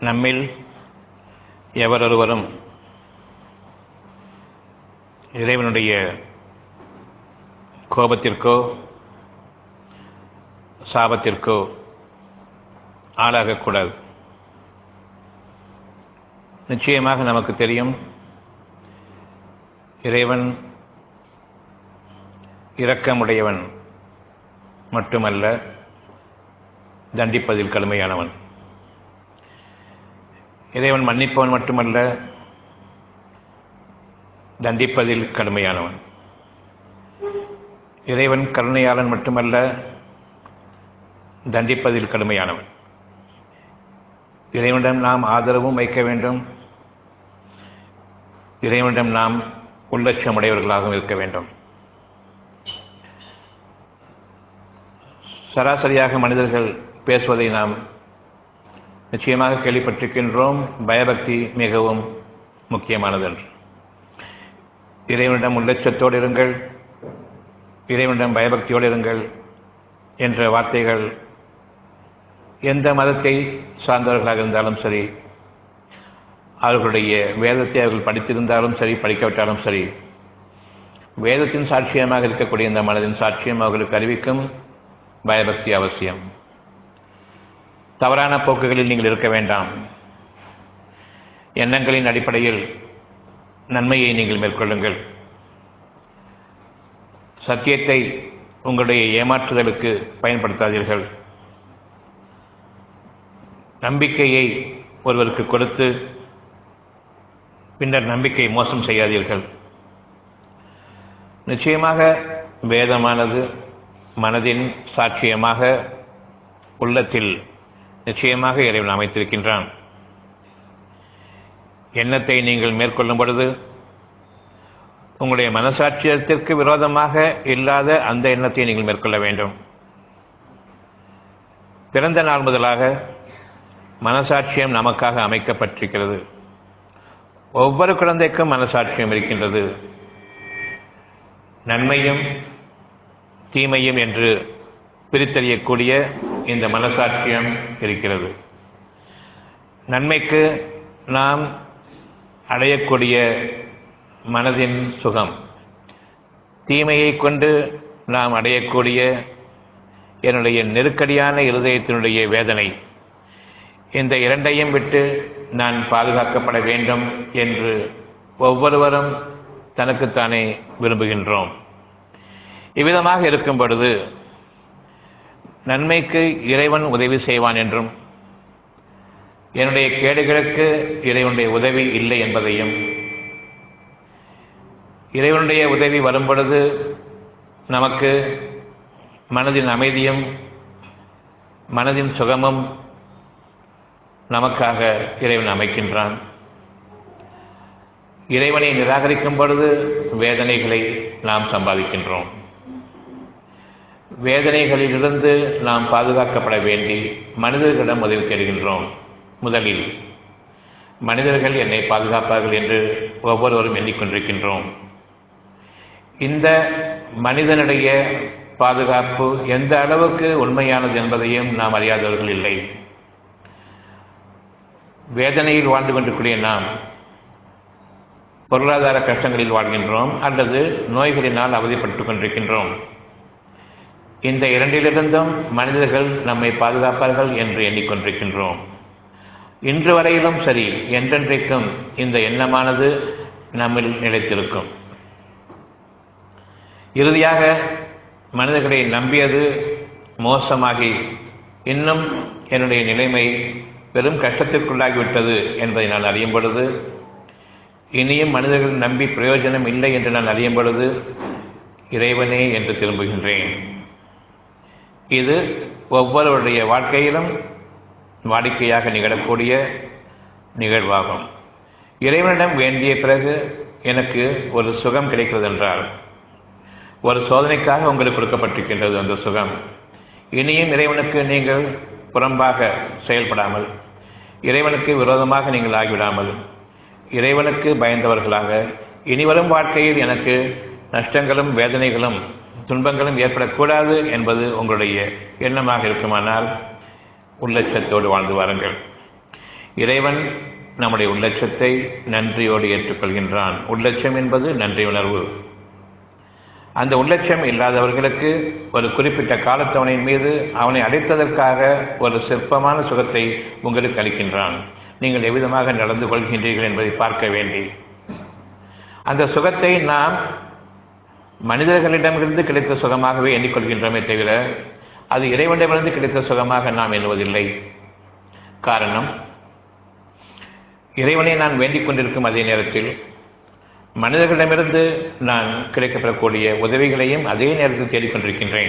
நம்மில் எவரொருவரும் இறைவனுடைய கோபத்திற்கோ சாபத்திற்கோ ஆளாகக்கூடாது நிச்சயமாக நமக்கு தெரியும் இறைவன் இரக்கமுடையவன் மட்டுமல்ல தண்டிப்பதில் கடுமையானவன் இறைவன் மன்னிப்பவன் மட்டுமல்ல தண்டிப்பதில் கடுமையானவன் இறைவன் கருணையாளன் மட்டுமல்ல தண்டிப்பதில் கடுமையானவன் இறைவனிடம் நாம் ஆதரவும் வைக்க வேண்டும் இறைவனிடம் நாம் உள்ளட்சமுடையவர்களாகவும் இருக்க வேண்டும் சராசரியாக மனிதர்கள் பேசுவதை நாம் நிச்சயமாக கேள்விப்பட்டிருக்கின்றோம் பயபக்தி மிகவும் முக்கியமானது என்று இறைவனிடம் உள்ளட்சத்தோடு இருங்கள் இறைவனிடம் பயபக்தியோடு இருங்கள் என்ற வார்த்தைகள் எந்த மதத்தை சார்ந்தவர்களாக இருந்தாலும் சரி அவர்களுடைய வேதத்தை அவர்கள் படித்திருந்தாலும் சரி படிக்கவிட்டாலும் சரி வேதத்தின் சாட்சியமாக இருக்கக்கூடிய இந்த மனதின் சாட்சியம் அவர்களுக்கு அறிவிக்கும் பயபக்தி அவசியம் தவறான போக்குகளில் நீங்கள் இருக்க வேண்டாம் எண்ணங்களின் அடிப்படையில் நன்மையை நீங்கள் மேற்கொள்ளுங்கள் சத்தியத்தை உங்களுடைய ஏமாற்றுதலுக்கு பயன்படுத்தாதீர்கள் நம்பிக்கையை ஒருவருக்கு கொடுத்து பின்னர் நம்பிக்கை மோசம் செய்யாதீர்கள் நிச்சயமாக வேதமானது மனதின் சாட்சியமாக உள்ளத்தில் நிச்சயமாக இறைவன் அமைத்திருக்கின்றான் எண்ணத்தை நீங்கள் மேற்கொள்ளும் பொழுது உங்களுடைய மனசாட்சியத்திற்கு விரோதமாக இல்லாத அந்த எண்ணத்தை நீங்கள் மேற்கொள்ள வேண்டும் பிறந்த நாள் முதலாக மனசாட்சியம் நமக்காக அமைக்கப்பட்டிருக்கிறது ஒவ்வொரு குழந்தைக்கும் மனசாட்சியம் இருக்கின்றது நன்மையும் தீமையும் என்று பிரித்தறியக்கூடிய இந்த மனசாட்சியம் இருக்கிறது நன்மைக்கு நாம் அடையக்கூடிய மனதின் சுகம் தீமையை கொண்டு நாம் அடையக்கூடிய என்னுடைய நெருக்கடியான இருதயத்தினுடைய வேதனை இந்த இரண்டையும் விட்டு நான் பாதுகாக்கப்பட வேண்டும் என்று ஒவ்வொருவரும் தனக்குத்தானே விரும்புகின்றோம் இவ்விதமாக இருக்கும் பொழுது நன்மைக்கு இறைவன் உதவி செய்வான் என்றும் என்னுடைய கேடுகளுக்கு இறைவனுடைய உதவி இல்லை என்பதையும் இறைவனுடைய உதவி வரும் பொழுது நமக்கு மனதின் அமைதியும் மனதின் சுகமும் நமக்காக இறைவன் அமைக்கின்றான் இறைவனை நிராகரிக்கும் பொழுது வேதனைகளை நாம் சம்பாதிக்கின்றோம் வேதனைகளிலிருந்து நாம் பாதுகாக்கப்பட வேண்டி மனிதர்களிடம் உதவி தேடுகின்றோம் முதலில் மனிதர்கள் என்னை பாதுகாப்பார்கள் என்று ஒவ்வொருவரும் எண்ணிக்கொண்டிருக்கின்றோம் இந்த மனிதனுடைய பாதுகாப்பு எந்த அளவுக்கு உண்மையானது என்பதையும் நாம் அறியாதவர்கள் இல்லை வேதனையில் வாழ்ந்து கொண்டிருக்கூடிய நாம் பொருளாதார கஷ்டங்களில் வாழ்கின்றோம் அல்லது நோய்களினால் அவதிப்பட்டுக் கொண்டிருக்கின்றோம் இந்த இரண்டிலிருந்தும் மனிதர்கள் நம்மை பாதுகாப்பார்கள் என்று எண்ணிக்கொண்டிருக்கின்றோம் இன்று வரையிலும் சரி என்றென்றைக்கும் இந்த எண்ணமானது நம்மில் நிலைத்திருக்கும் இறுதியாக மனிதர்களை நம்பியது மோசமாகி இன்னும் என்னுடைய நிலைமை பெரும் கஷ்டத்திற்குள்ளாகிவிட்டது என்பதை நான் அறியும் பொழுது இனியும் மனிதர்கள் நம்பி பிரயோஜனம் இல்லை என்று நான் அறியும் பொழுது இறைவனே என்று திரும்புகின்றேன் இது ஒவ்வொருவருடைய வாழ்க்கையிலும் வாடிக்கையாக நிகழக்கூடிய நிகழ்வாகும் இறைவனிடம் வேண்டிய பிறகு எனக்கு ஒரு சுகம் கிடைக்கிறது என்றால் ஒரு சோதனைக்காக உங்களுக்கு கொடுக்கப்பட்டிருக்கின்றது அந்த சுகம் இனியும் இறைவனுக்கு நீங்கள் புறம்பாக செயல்படாமல் இறைவனுக்கு விரோதமாக நீங்கள் ஆகிவிடாமல் இறைவனுக்கு பயந்தவர்களாக இனிவரும் வாழ்க்கையில் எனக்கு நஷ்டங்களும் வேதனைகளும் துன்பங்களும் ஏற்படக்கூடாது என்பது உங்களுடைய எண்ணமாக இருக்குமானால் உள்ளச்சத்தோடு வாழ்ந்து வாருங்கள் இறைவன் நம்முடைய உள்ளட்சத்தை நன்றியோடு ஏற்றுக்கொள்கின்றான் உள்ளட்சம் என்பது நன்றி உணர்வு அந்த உள்ளட்சம் இல்லாதவர்களுக்கு ஒரு குறிப்பிட்ட காலத்தவனின் மீது அவனை அடைத்ததற்காக ஒரு சிற்பமான சுகத்தை உங்களுக்கு அளிக்கின்றான் நீங்கள் எவ்விதமாக நடந்து கொள்கின்றீர்கள் என்பதை பார்க்க வேண்டி அந்த சுகத்தை நாம் மனிதர்களிடமிருந்து கிடைத்த சுகமாகவே எண்ணிக்கொள்கின்றோமே தவிர அது இறைவனிடமிருந்து கிடைத்த சுகமாக நாம் எண்ணுவதில்லை காரணம் இறைவனை நான் வேண்டிக் கொண்டிருக்கும் அதே நேரத்தில் மனிதர்களிடமிருந்து நான் கிடைக்கப்பெறக்கூடிய உதவிகளையும் அதே நேரத்தில் தேடிக்கொண்டிருக்கின்றேன்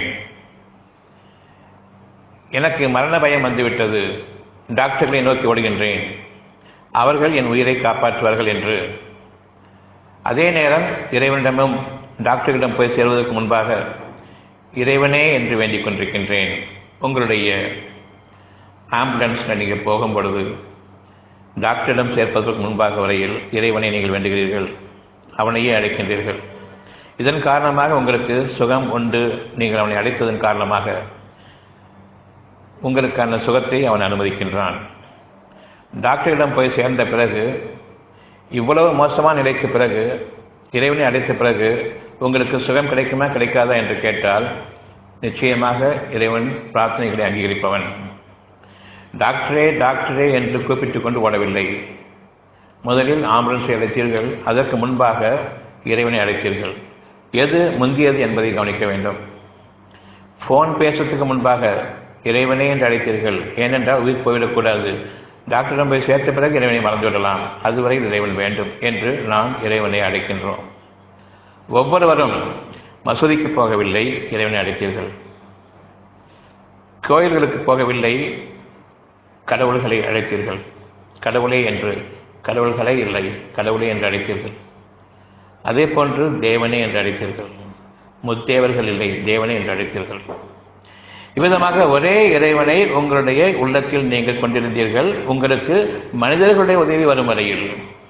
எனக்கு மரண பயம் வந்துவிட்டது டாக்டர்களை நோக்கி ஓடுகின்றேன் அவர்கள் என் உயிரை காப்பாற்றுவார்கள் என்று அதே நேரம் இறைவனிடமும் டாக்டர்களிடம் போய் சேர்வதற்கு முன்பாக இறைவனே என்று வேண்டிக் கொண்டிருக்கின்றேன் உங்களுடைய ஆம்புலன்ஸில் நீங்கள் போகும் பொழுது டாக்டரிடம் சேர்ப்பதற்கு முன்பாக வரையில் இறைவனை நீங்கள் வேண்டுகிறீர்கள் அவனையே அழைக்கின்றீர்கள் இதன் காரணமாக உங்களுக்கு சுகம் உண்டு நீங்கள் அவனை அழைத்ததன் காரணமாக உங்களுக்கான சுகத்தை அவன் அனுமதிக்கின்றான் டாக்டரிடம் போய் சேர்ந்த பிறகு இவ்வளவு மோசமான நிலைக்கு பிறகு இறைவனை அடைத்த பிறகு உங்களுக்கு சுகம் கிடைக்குமா கிடைக்காதா என்று கேட்டால் நிச்சயமாக இறைவன் பிரார்த்தனைகளை அங்கீகரிப்பவன் டாக்டரே டாக்டரே என்று கூப்பிட்டு கொண்டு ஓடவில்லை முதலில் ஆம்புலன்ஸை அழைத்தீர்கள் அதற்கு முன்பாக இறைவனை அழைத்தீர்கள் எது முந்தியது என்பதை கவனிக்க வேண்டும் ஃபோன் பேசுறதுக்கு முன்பாக இறைவனே என்று அழைத்தீர்கள் ஏனென்றால் உயிர் போய்விடக்கூடாது டாக்டரிடம் போய் சேர்த்த பிறகு இறைவனை மறந்துவிடலாம் அதுவரை இறைவன் வேண்டும் என்று நாம் இறைவனை அழைக்கின்றோம் ஒவ்வொருவரும் மசூதிக்கு போகவில்லை இறைவனை அழைத்தீர்கள் கோயில்களுக்கு போகவில்லை கடவுள்களை அழைத்தீர்கள் கடவுளே என்று கடவுள்களே இல்லை கடவுளே என்று அழைத்தீர்கள் அதே போன்று தேவனே என்று அழைத்தீர்கள் முத்தேவர்கள் இல்லை தேவனே என்று அழைத்தீர்கள் இவ்விதமாக ஒரே இறைவனை உங்களுடைய உள்ளத்தில் நீங்கள் கொண்டிருந்தீர்கள் உங்களுக்கு மனிதர்களுடைய உதவி வரும் வரையில்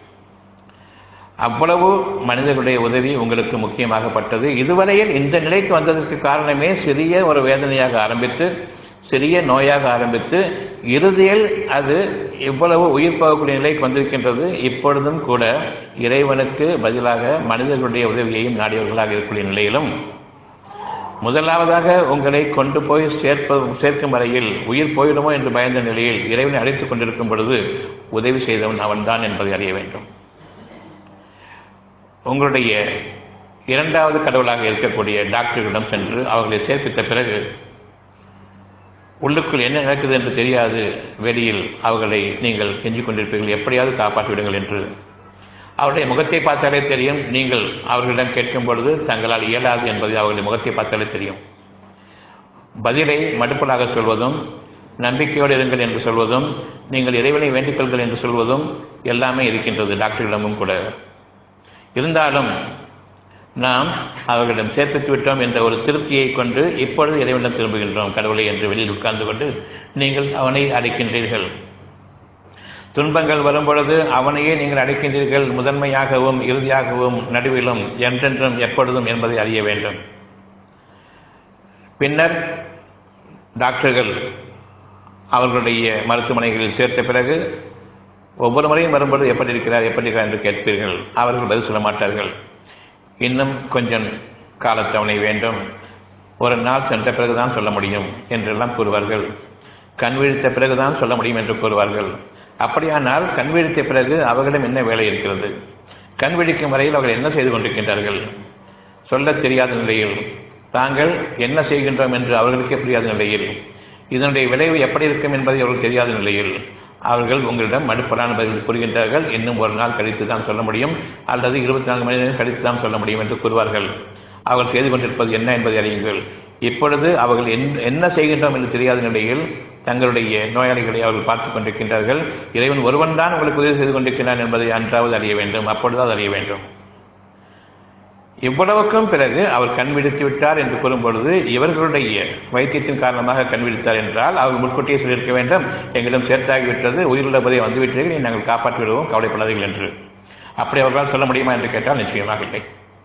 அவ்வளவு மனிதர்களுடைய உதவி உங்களுக்கு முக்கியமாகப்பட்டது இதுவரையில் இந்த நிலைக்கு வந்ததற்கு காரணமே சிறிய ஒரு வேதனையாக ஆரம்பித்து சிறிய நோயாக ஆரம்பித்து இறுதியில் அது இவ்வளவு உயிர் போகக்கூடிய நிலைக்கு வந்திருக்கின்றது இப்பொழுதும் கூட இறைவனுக்கு பதிலாக மனிதர்களுடைய உதவியையும் நாடியவர்களாக இருக்கக்கூடிய நிலையிலும் முதலாவதாக உங்களை கொண்டு போய் சேர்ப்ப சேர்க்கும் வரையில் உயிர் போயிடுமோ என்று பயந்த நிலையில் இறைவனை அழைத்துக் கொண்டிருக்கும் பொழுது உதவி செய்தவன் அவன்தான் என்பதை அறிய வேண்டும் உங்களுடைய இரண்டாவது கடவுளாக இருக்கக்கூடிய டாக்டர்களிடம் சென்று அவர்களை சேர்ப்பித்த பிறகு உள்ளுக்குள் என்ன நடக்குது என்று தெரியாது வெளியில் அவர்களை நீங்கள் கெஞ்சிக் கொண்டிருப்பீர்கள் எப்படியாவது காப்பாற்றி விடுங்கள் என்று அவருடைய முகத்தை பார்த்தாலே தெரியும் நீங்கள் அவர்களிடம் கேட்கும் பொழுது தங்களால் இயலாது என்பதை அவர்களுடைய முகத்தை பார்த்தாலே தெரியும் பதிலை மடுப்பலாக சொல்வதும் நம்பிக்கையோடு இருங்கள் என்று சொல்வதும் நீங்கள் இறைவனை வேண்டிக் கொள்கள் என்று சொல்வதும் எல்லாமே இருக்கின்றது டாக்டர்களிடமும் கூட இருந்தாலும் நாம் அவர்களிடம் சேர்ப்பித்து விட்டோம் என்ற ஒரு திருப்தியை கொண்டு இப்பொழுது இறைவனிடம் திரும்புகின்றோம் கடவுளை என்று வெளியில் உட்கார்ந்து கொண்டு நீங்கள் அவனை அழைக்கின்றீர்கள் துன்பங்கள் வரும்பொழுது அவனையே நீங்கள் அழைக்கின்றீர்கள் முதன்மையாகவும் இறுதியாகவும் நடுவிலும் என்றென்றும் எப்பொழுதும் என்பதை அறிய வேண்டும் பின்னர் டாக்டர்கள் அவர்களுடைய மருத்துவமனைகளில் சேர்த்த பிறகு ஒவ்வொரு முறையும் வரும்பொழுது எப்படி இருக்கிறார் எப்படி இருக்கிறார் என்று கேட்பீர்கள் அவர்கள் பதில் சொல்ல மாட்டார்கள் இன்னும் கொஞ்சம் காலத்தவணை வேண்டும் ஒரு நாள் சென்ற பிறகுதான் சொல்ல முடியும் என்றெல்லாம் கூறுவார்கள் கண் விழித்த பிறகுதான் சொல்ல முடியும் என்று கூறுவார்கள் அப்படியானால் கண் விழித்த பிறகு அவர்களிடம் என்ன வேலை இருக்கிறது கண் விழிக்கும் வரையில் அவர்கள் என்ன செய்து கொண்டிருக்கின்றார்கள் சொல்லத் தெரியாத நிலையில் தாங்கள் என்ன செய்கின்றோம் என்று அவர்களுக்கே புரியாத நிலையில் இதனுடைய விளைவு எப்படி இருக்கும் என்பதை அவர்கள் தெரியாத நிலையில் அவர்கள் உங்களிடம் மடுப்பலான பதில் கூறுகின்றார்கள் இன்னும் ஒரு நாள் கழித்து தான் சொல்ல முடியும் அல்லது இருபத்தி நான்கு மணி நேரம் கழித்து தான் சொல்ல முடியும் என்று கூறுவார்கள் அவர்கள் செய்து கொண்டிருப்பது என்ன என்பதை அறியுங்கள் இப்பொழுது அவர்கள் என்ன செய்கின்றோம் என்று தெரியாத நிலையில் தங்களுடைய நோயாளிகளை அவர்கள் பார்த்துக் கொண்டிருக்கின்றார்கள் இறைவன் ஒருவன் தான் உங்களுக்கு உதவி செய்து கொண்டிருக்கிறான் என்பதை அன்றாவது அறிய வேண்டும் அப்பொழுது அறிய வேண்டும் இவ்வளவுக்கும் பிறகு அவர் கண் விடுத்து விட்டார் என்று கூறும் பொழுது இவர்களுடைய வைத்தியத்தின் காரணமாக கண் விடுத்தார் என்றால் அவர் முன்கூட்டியே சொல்லியிருக்க வேண்டும் எங்களிடம் சேர்த்தாகிவிட்டது உயிருள்ள பதை வந்துவிட்டீர்கள் நாங்கள் காப்பாற்றி விடுவோம் கவலைப்படாதீர்கள் என்று அப்படி அவர்களால் சொல்ல முடியுமா என்று கேட்டால் நிச்சயமாக இல்லை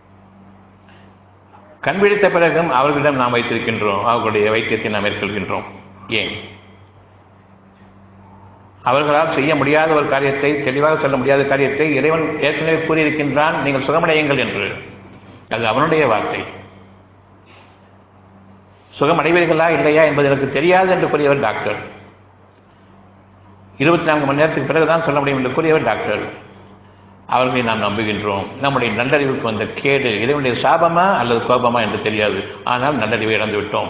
கண் விழித்த பிறகும் அவர்களிடம் நாம் வைத்திருக்கின்றோம் அவர்களுடைய வைத்தியத்தை நாம் மேற்கொள்கின்றோம் ஏன் அவர்களால் செய்ய முடியாத ஒரு காரியத்தை தெளிவாக சொல்ல முடியாத காரியத்தை இறைவன் ஏற்கனவே கூறியிருக்கின்றான் நீங்கள் சுகமடையுங்கள் என்று அது அவனுடைய வார்த்தை சுகம் அடைவீர்களா இல்லையா என்பது எனக்கு தெரியாது என்று கூறியவர் டாக்டர் இருபத்தி நான்கு மணி நேரத்துக்கு பிறகுதான் சொல்ல முடியும் என்று கூறியவர் டாக்டர் அவர்களை நாம் நம்புகின்றோம் நம்முடைய நல்லறிவுக்கு வந்த கேடு இறைவனுடைய சாபமா அல்லது கோபமா என்று தெரியாது ஆனால் நல்லறிவை இழந்து விட்டோம்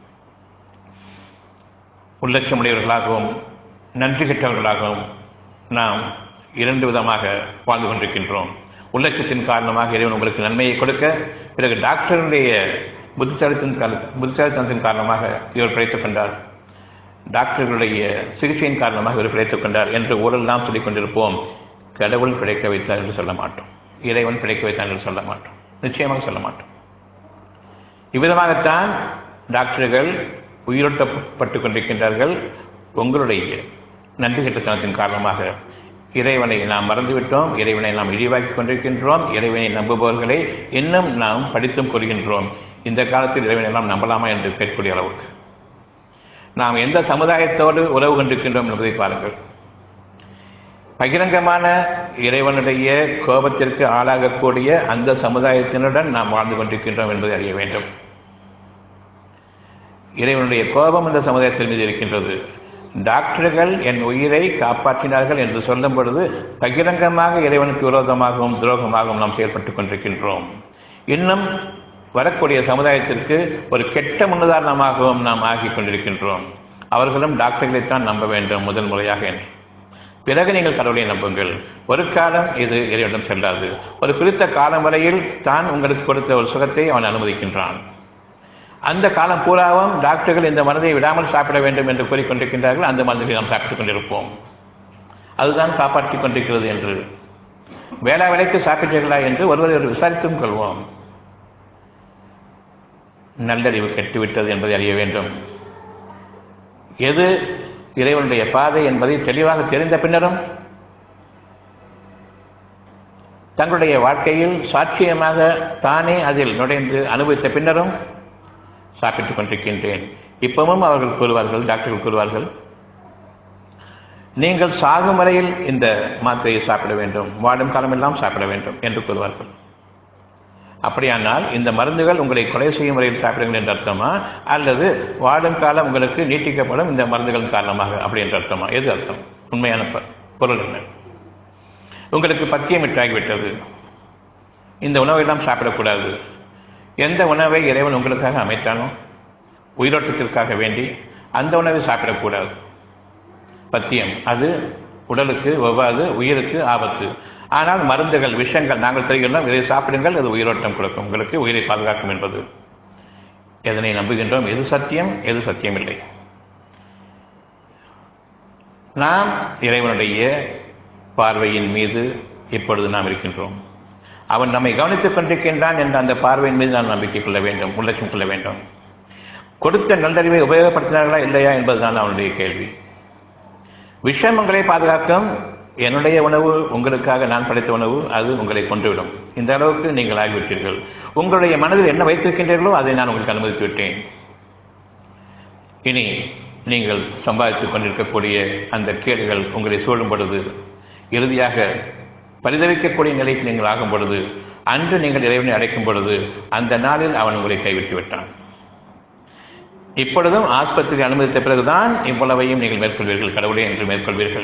உள்ளட்சமுடையவர்களாகவும் நன்றி கெட்டவர்களாகவும் நாம் இரண்டு விதமாக வாழ்ந்து கொண்டிருக்கின்றோம் உள்ளட்சத்தின் காரணமாக இறைவன் உங்களுக்கு நன்மையை கொடுக்க பிறகு டாக்டருடைய புத்திசாலித்தின் கால புத்திசாலித்தனத்தின் காரணமாக இவர் பிழைத்துக் கொண்டார் டாக்டர்களுடைய சிகிச்சையின் காரணமாக இவர் பிழைத்துக் கொண்டார் என்று ஊரெல்லாம் சொல்லிக் கொண்டிருப்போம் கடவுள் பிழைக்க வைத்தார் என்று சொல்ல மாட்டோம் இறைவன் பிழைக்க வைத்தார் என்று சொல்ல மாட்டோம் நிச்சயமாக சொல்ல மாட்டோம் இவ்விதமாகத்தான் டாக்டர்கள் உயிரோட்டப்பட்டு கொண்டிருக்கின்றார்கள் உங்களுடைய நன்றி கெட்டத்தனத்தின் காரணமாக இறைவனை நாம் மறந்துவிட்டோம் இறைவனை நாம் இழிவாக்கி கொண்டிருக்கின்றோம் இறைவனை நம்புபவர்களை இன்னும் நாம் படித்தும் கொள்கின்றோம் இந்த காலத்தில் இறைவனை நாம் நம்பலாமா என்று கேட்கக்கூடிய அளவுக்கு நாம் எந்த சமுதாயத்தோடு உறவு கொண்டிருக்கின்றோம் என்பதை பாருங்கள் பகிரங்கமான இறைவனுடைய கோபத்திற்கு ஆளாகக்கூடிய அந்த சமுதாயத்தினுடன் நாம் வாழ்ந்து கொண்டிருக்கின்றோம் என்பதை அறிய வேண்டும் இறைவனுடைய கோபம் இந்த சமுதாயத்தின் மீது இருக்கின்றது டாக்டர்கள் என் உயிரை காப்பாற்றினார்கள் என்று சொல்லும் பொழுது பகிரங்கமாக இறைவனுக்கு விரோதமாகவும் துரோகமாகவும் நாம் செயல்பட்டுக் கொண்டிருக்கின்றோம் இன்னும் வரக்கூடிய சமுதாயத்திற்கு ஒரு கெட்ட முன்னுதாரணமாகவும் நாம் ஆகிக் கொண்டிருக்கின்றோம் அவர்களும் டாக்டர்களைத்தான் நம்ப வேண்டும் முதல் முறையாக என்று பிறகு நீங்கள் கடவுளை நம்புங்கள் ஒரு காலம் இது இறைவனிடம் செல்லாது ஒரு குறித்த காலம் வரையில் தான் உங்களுக்கு கொடுத்த ஒரு சுகத்தை அவன் அனுமதிக்கின்றான் அந்த காலம் பூராவும் டாக்டர்கள் இந்த மருந்தை விடாமல் சாப்பிட வேண்டும் என்று கூறிக்கொண்டிருக்கின்றார்கள் அந்த மருந்தை நாம் சாப்பிட்டுக் கொண்டிருப்போம் அதுதான் காப்பாற்றிக் கொண்டிருக்கிறது என்று வேளா வேலைக்கு சாப்பிட்டீர்களா என்று ஒருவரை விசாரித்தும் கொள்வோம் நல்லறிவு கெட்டுவிட்டது என்பதை அறிய வேண்டும் எது இறைவனுடைய பாதை என்பதை தெளிவாக தெரிந்த பின்னரும் தங்களுடைய வாழ்க்கையில் சாட்சியமாக தானே அதில் நுழைந்து அனுபவித்த பின்னரும் சாப்பிட்டுக் கொண்டிருக்கின்றேன் இப்பவும் அவர்கள் கூறுவார்கள் டாக்டர்கள் கூறுவார்கள் நீங்கள் சாகும் வரையில் இந்த மாத்திரையை சாப்பிட வேண்டும் வாடும் காலமெல்லாம் சாப்பிட வேண்டும் என்று கூறுவார்கள் அப்படியானால் இந்த மருந்துகள் உங்களை கொலை செய்யும் வரையில் சாப்பிடுங்கள் என்ற அர்த்தமா அல்லது வாடும் காலம் உங்களுக்கு நீட்டிக்கப்படும் இந்த மருந்துகள் காரணமாக அப்படி என்ற அர்த்தமா எது அர்த்தம் உண்மையான பொருள் என்ன உங்களுக்கு பத்தியம் விட்டாகிவிட்டது இந்த உணவெல்லாம் சாப்பிடக்கூடாது எந்த உணவை இறைவன் உங்களுக்காக அமைத்தானோ உயிரோட்டத்திற்காக வேண்டி அந்த உணவை சாப்பிடக்கூடாது பத்தியம் அது உடலுக்கு ஒவ்வாது உயிருக்கு ஆபத்து ஆனால் மருந்துகள் விஷங்கள் நாங்கள் தருகின்றோம் இதை சாப்பிடுங்கள் அது உயிரோட்டம் கொடுக்கும் உங்களுக்கு உயிரை பாதுகாக்கும் என்பது எதனை நம்புகின்றோம் எது சத்தியம் எது சத்தியம் இல்லை நாம் இறைவனுடைய பார்வையின் மீது இப்பொழுது நாம் இருக்கின்றோம் அவன் நம்மை கவனித்துக் கொண்டிருக்கின்றான் என்ற அந்த பார்வையின் மீது நாம் நம்பிக்கை கொள்ள வேண்டும் உள்ளட்சம் கொள்ள வேண்டும் கொடுத்த நல்லறிவை உபயோகப்படுத்தினார்களா இல்லையா என்பதுதான் அவனுடைய கேள்வி விஷம் உங்களை பாதுகாக்கும் என்னுடைய உணவு உங்களுக்காக நான் படைத்த உணவு அது உங்களை கொண்டுவிடும் இந்த அளவுக்கு நீங்கள் ஆகிவிட்டீர்கள் உங்களுடைய மனதில் என்ன வைத்திருக்கின்றீர்களோ அதை நான் உங்களுக்கு அனுமதித்து விட்டேன் இனி நீங்கள் சம்பாதித்துக் கொண்டிருக்கக்கூடிய அந்த கேடுகள் உங்களை சூழும் பொழுது இறுதியாக பரிதவிக்கக்கூடிய நிலைக்கு நீங்கள் ஆகும் பொழுது அன்று நீங்கள் இறைவனை அடைக்கும் பொழுது அந்த நாளில் அவன் உங்களை கைவிட்டு விட்டான் இப்பொழுதும் ஆஸ்பத்திரி அனுமதித்த பிறகுதான் இவ்வளவையும் நீங்கள் மேற்கொள்வீர்கள் கடவுளே என்று மேற்கொள்வீர்கள்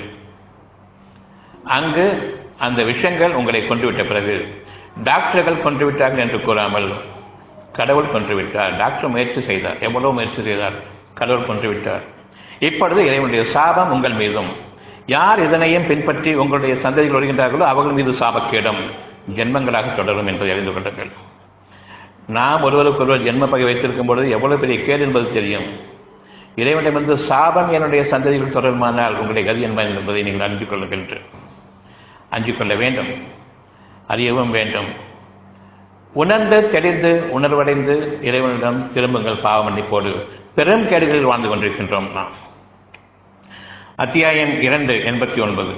அங்கு அந்த விஷயங்கள் உங்களை கொண்டுவிட்ட பிறகு டாக்டர்கள் கொன்றுவிட்டார்கள் என்று கூறாமல் கடவுள் கொன்றுவிட்டார் டாக்டர் முயற்சி செய்தார் எவ்வளவு முயற்சி செய்தார் கடவுள் கொன்றுவிட்டார் இப்பொழுது இறைவனுடைய சாபம் உங்கள் மீதும் யார் இதனையும் பின்பற்றி உங்களுடைய சந்ததிகள் வருகின்றார்களோ அவர்கள் மீது சாபக்கேடும் ஜென்மங்களாக தொடரும் என்பதை அறிந்து கொள்ளுங்கள் நாம் ஒருவருக்கொருவர் ஜென்ம பகை வைத்திருக்கும் பொழுது எவ்வளவு பெரிய கேடு என்பது தெரியும் இறைவனிடமிருந்து சாபம் என்னுடைய சந்ததிகள் தொடருமானால் உங்களுடைய கதி என்ன என்பதை நீங்கள் அறிந்து கொள்ளுங்கள் என்று அஞ்சிக் கொள்ள வேண்டும் அறியவும் வேண்டும் உணர்ந்து தெளிந்து உணர்வடைந்து இறைவனிடம் திரும்புங்கள் பாவ மன்னிப்போடு பெரும் கேடுகளில் வாழ்ந்து கொண்டிருக்கின்றோம் நாம் அத்தியாயம் இரண்டு எண்பத்தி ஒன்பது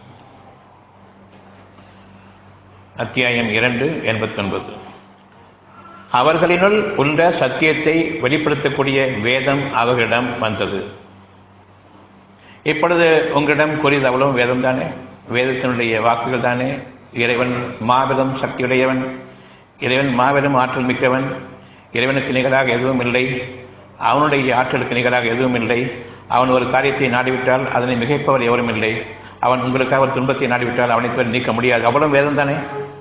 அத்தியாயம் இரண்டு எண்பத்தி ஒன்பது அவர்களினுள் உள்ள சத்தியத்தை வெளிப்படுத்தக்கூடிய வேதம் அவர்களிடம் வந்தது இப்பொழுது உங்களிடம் கூறியது அவ்வளவும் வேதம் தானே வேதத்தினுடைய வாக்குகள் தானே இறைவன் மாபெரும் சக்தியுடையவன் இறைவன் மாபெரும் ஆற்றல் மிக்கவன் இறைவனுக்கு நிகராக எதுவும் இல்லை அவனுடைய ஆற்றலுக்கு நிகராக எதுவும் இல்லை அவன் ஒரு காரியத்தை நாடிவிட்டால் அதனை மிகைப்பவர் எவரும் இல்லை அவன் உங்களுக்காக ஒரு துன்பத்தை நாடிவிட்டால் அவனை தவிர நீக்க முடியாது அவ்வளவு வேதம் தானே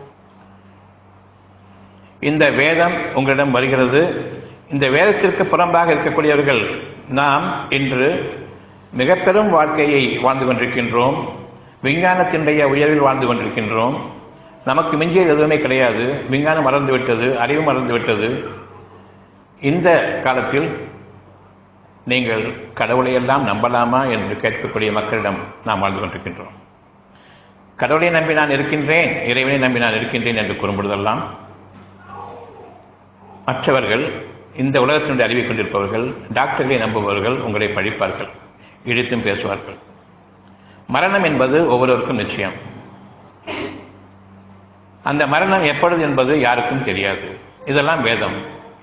இந்த வேதம் உங்களிடம் வருகிறது இந்த வேதத்திற்கு புறம்பாக இருக்கக்கூடியவர்கள் நாம் இன்று மிக பெரும் வாழ்க்கையை வாழ்ந்து கொண்டிருக்கின்றோம் விஞ்ஞானத்தினுடைய உயர்வில் வாழ்ந்து கொண்டிருக்கின்றோம் நமக்கு மிஞ்சியது எதுவுமே கிடையாது விஞ்ஞானம் மறந்துவிட்டது அறிவு மறந்துவிட்டது இந்த காலத்தில் நீங்கள் கடவுளை எல்லாம் நம்பலாமா என்று கேட்கக்கூடிய மக்களிடம் நாம் வாழ்ந்து கொண்டிருக்கின்றோம் கடவுளை நம்பி நான் இருக்கின்றேன் இறைவனை நம்பி நான் இருக்கின்றேன் என்று கூறும்பொழுதெல்லாம் மற்றவர்கள் இந்த உலகத்தினுடைய அறிவை கொண்டிருப்பவர்கள் டாக்டர்களை நம்புபவர்கள் உங்களை பழிப்பார்கள் இழித்தும் பேசுவார்கள் மரணம் என்பது ஒவ்வொருவருக்கும் நிச்சயம் அந்த மரணம் எப்பொழுது என்பது யாருக்கும் தெரியாது இதெல்லாம் வேதம்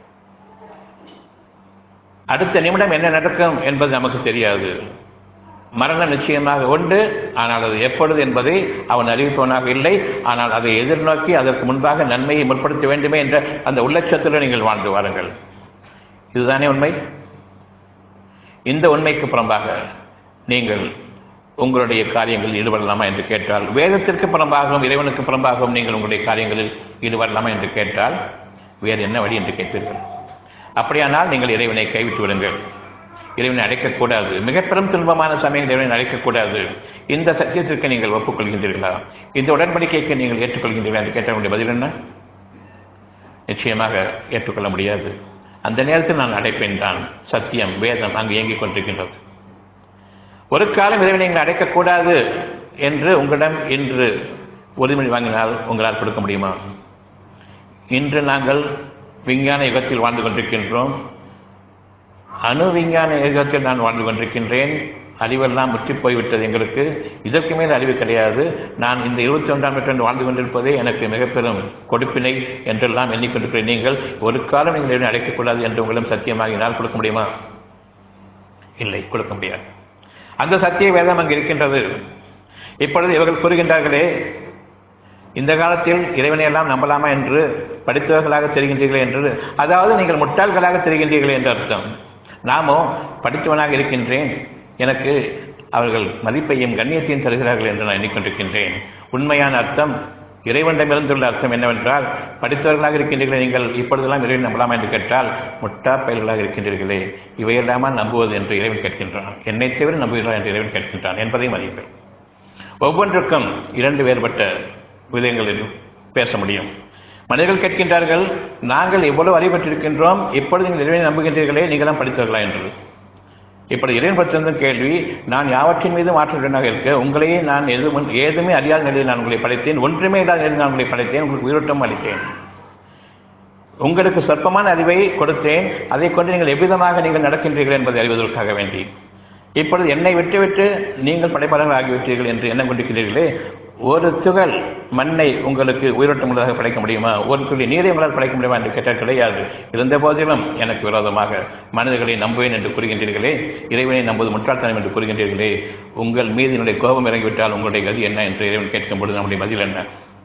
அடுத்த நிமிடம் என்ன நடக்கும் என்பது நமக்கு தெரியாது மரணம் நிச்சயமாக உண்டு ஆனால் அது எப்பொழுது என்பதை அவன் அறிவிப்பவனாக இல்லை ஆனால் அதை எதிர்நோக்கி அதற்கு முன்பாக நன்மையை முற்படுத்த வேண்டுமே என்ற அந்த உள்ளட்சத்தில் நீங்கள் வாழ்ந்து வாருங்கள் இதுதானே உண்மை இந்த உண்மைக்கு புறம்பாக நீங்கள் உங்களுடைய காரியங்களில் ஈடுபடலாமா என்று கேட்டால் வேதத்திற்கு புறம்பாகவும் இறைவனுக்கு புறம்பாகவும் நீங்கள் உங்களுடைய காரியங்களில் ஈடுபடலாமா என்று கேட்டால் வேறு என்ன வழி என்று கேட்பீர்கள் அப்படியானால் நீங்கள் இறைவனை கைவிட்டு விடுங்கள் இறைவனை அழைக்கக்கூடாது மிக பெரும் துன்பமான சமயங்கள் இறைவனை அழைக்கக்கூடாது இந்த சத்தியத்திற்கு நீங்கள் ஒப்புக்கொள்கின்றீர்களா இந்த உடன்படிக்கைக்கு நீங்கள் ஏற்றுக்கொள்கின்றீர்களா என்று கேட்டவங்களுடைய பதில் என்ன நிச்சயமாக ஏற்றுக்கொள்ள முடியாது அந்த நேரத்தில் நான் அடைப்பேன் தான் சத்தியம் வேதம் அங்கு இயங்கிக் கொண்டிருக்கின்றது ஒரு காலம் இறைவனை நீங்கள் அடைக்கக்கூடாது என்று உங்களிடம் இன்று உறுதிமொழி வாங்கினால் உங்களால் கொடுக்க முடியுமா இன்று நாங்கள் விஞ்ஞான யுகத்தில் வாழ்ந்து கொண்டிருக்கின்றோம் அணு விஞ்ஞான யுகத்தில் நான் வாழ்ந்து கொண்டிருக்கின்றேன் அறிவெல்லாம் முற்றி போய்விட்டது எங்களுக்கு இதற்கு மேல் அறிவு கிடையாது நான் இந்த இருபத்தி ஒன்றாம் நூற்றாண்டு வாழ்ந்து கொண்டிருப்பதே எனக்கு மிக பெரும் கொடுப்பினை என்றெல்லாம் எண்ணிக்கொண்டிருக்கிறேன் நீங்கள் ஒரு காலம் நீங்கள் இறைவனை அழைக்கக்கூடாது என்று உங்களிடம் சத்தியமாகினால் கொடுக்க முடியுமா இல்லை கொடுக்க முடியாது அந்த சத்திய வேதம் அங்கு இருக்கின்றது இப்பொழுது இவர்கள் கூறுகின்றார்களே இந்த காலத்தில் இறைவனை எல்லாம் நம்பலாமா என்று படித்தவர்களாக தெரிகின்றீர்களே என்று அதாவது நீங்கள் முட்டாள்களாக தெரிகின்றீர்களே என்று அர்த்தம் நாமோ படித்தவனாக இருக்கின்றேன் எனக்கு அவர்கள் மதிப்பையும் கண்ணியத்தையும் தருகிறார்கள் என்று நான் எண்ணிக்கொண்டிருக்கின்றேன் உண்மையான அர்த்தம் இறைவனிடமிருந்துள்ள அர்த்தம் என்னவென்றால் படித்தவர்களாக இருக்கின்றீர்களே நீங்கள் இப்பொழுதெல்லாம் இறைவன் நம்பலாமா என்று கேட்டால் முட்டா பயல்களாக இருக்கின்றீர்களே இவையெல்லாமா நம்புவது என்று இறைவன் கேட்கின்றான் என்னை தவிர நம்புகிறார் என்று இறைவன் கேட்கின்றான் என்பதையும் அறியுங்கள் ஒவ்வொன்றுக்கும் இரண்டு வேறுபட்ட விதங்களில் பேச முடியும் மனிதர்கள் கேட்கின்றார்கள் நாங்கள் எவ்வளவு அறிவுற்றிருக்கின்றோம் இப்பொழுது நீங்கள் இறைவனை நம்புகின்றீர்களே நீங்களாம் படித்தவர்களா என்று இப்படி இறைவன் பற்றிருந்த கேள்வி நான் யாவற்றின் மீதும் ஆற்றலுடனாக இருக்க உங்களையே நான் எது முன் ஏதுமே அறியாத நிலையில் நான் உங்களை படைத்தேன் ஒன்றுமே இல்லாத நிலையில் நான் உங்களை படைத்தேன் உங்களுக்கு உயிரோட்டம் அளித்தேன் உங்களுக்கு சொற்பமான அறிவை கொடுத்தேன் அதை கொண்டு நீங்கள் எவ்விதமாக நீங்கள் நடக்கின்றீர்கள் என்பதை அறிவதற்காக வேண்டி இப்பொழுது என்னை விட்டுவிட்டு நீங்கள் படைப்பாளர்கள் ஆகிவிட்டீர்கள் என்று எண்ணம் கொண்டிருக்கிறீர்களே ஒரு துகள் மண்ணை உங்களுக்கு உயிரோட்டம் உள்ளதாக படைக்க முடியுமா ஒரு துளி நீரை உங்களால் படைக்க முடியுமா என்று கேட்டால் கிடையாது இருந்த போதிலும் எனக்கு விரோதமாக மனிதர்களை நம்புவேன் என்று கூறுகின்றீர்களே இறைவனை நம்புவது முட்டாள்தனம் என்று கூறுகின்றீர்களே உங்கள் மீது என்னுடைய கோபம் இறங்கிவிட்டால் உங்களுடைய கதி என்ன என்று இறைவன் கேட்கும் பொழுது நம்முடைய பதில் என்ன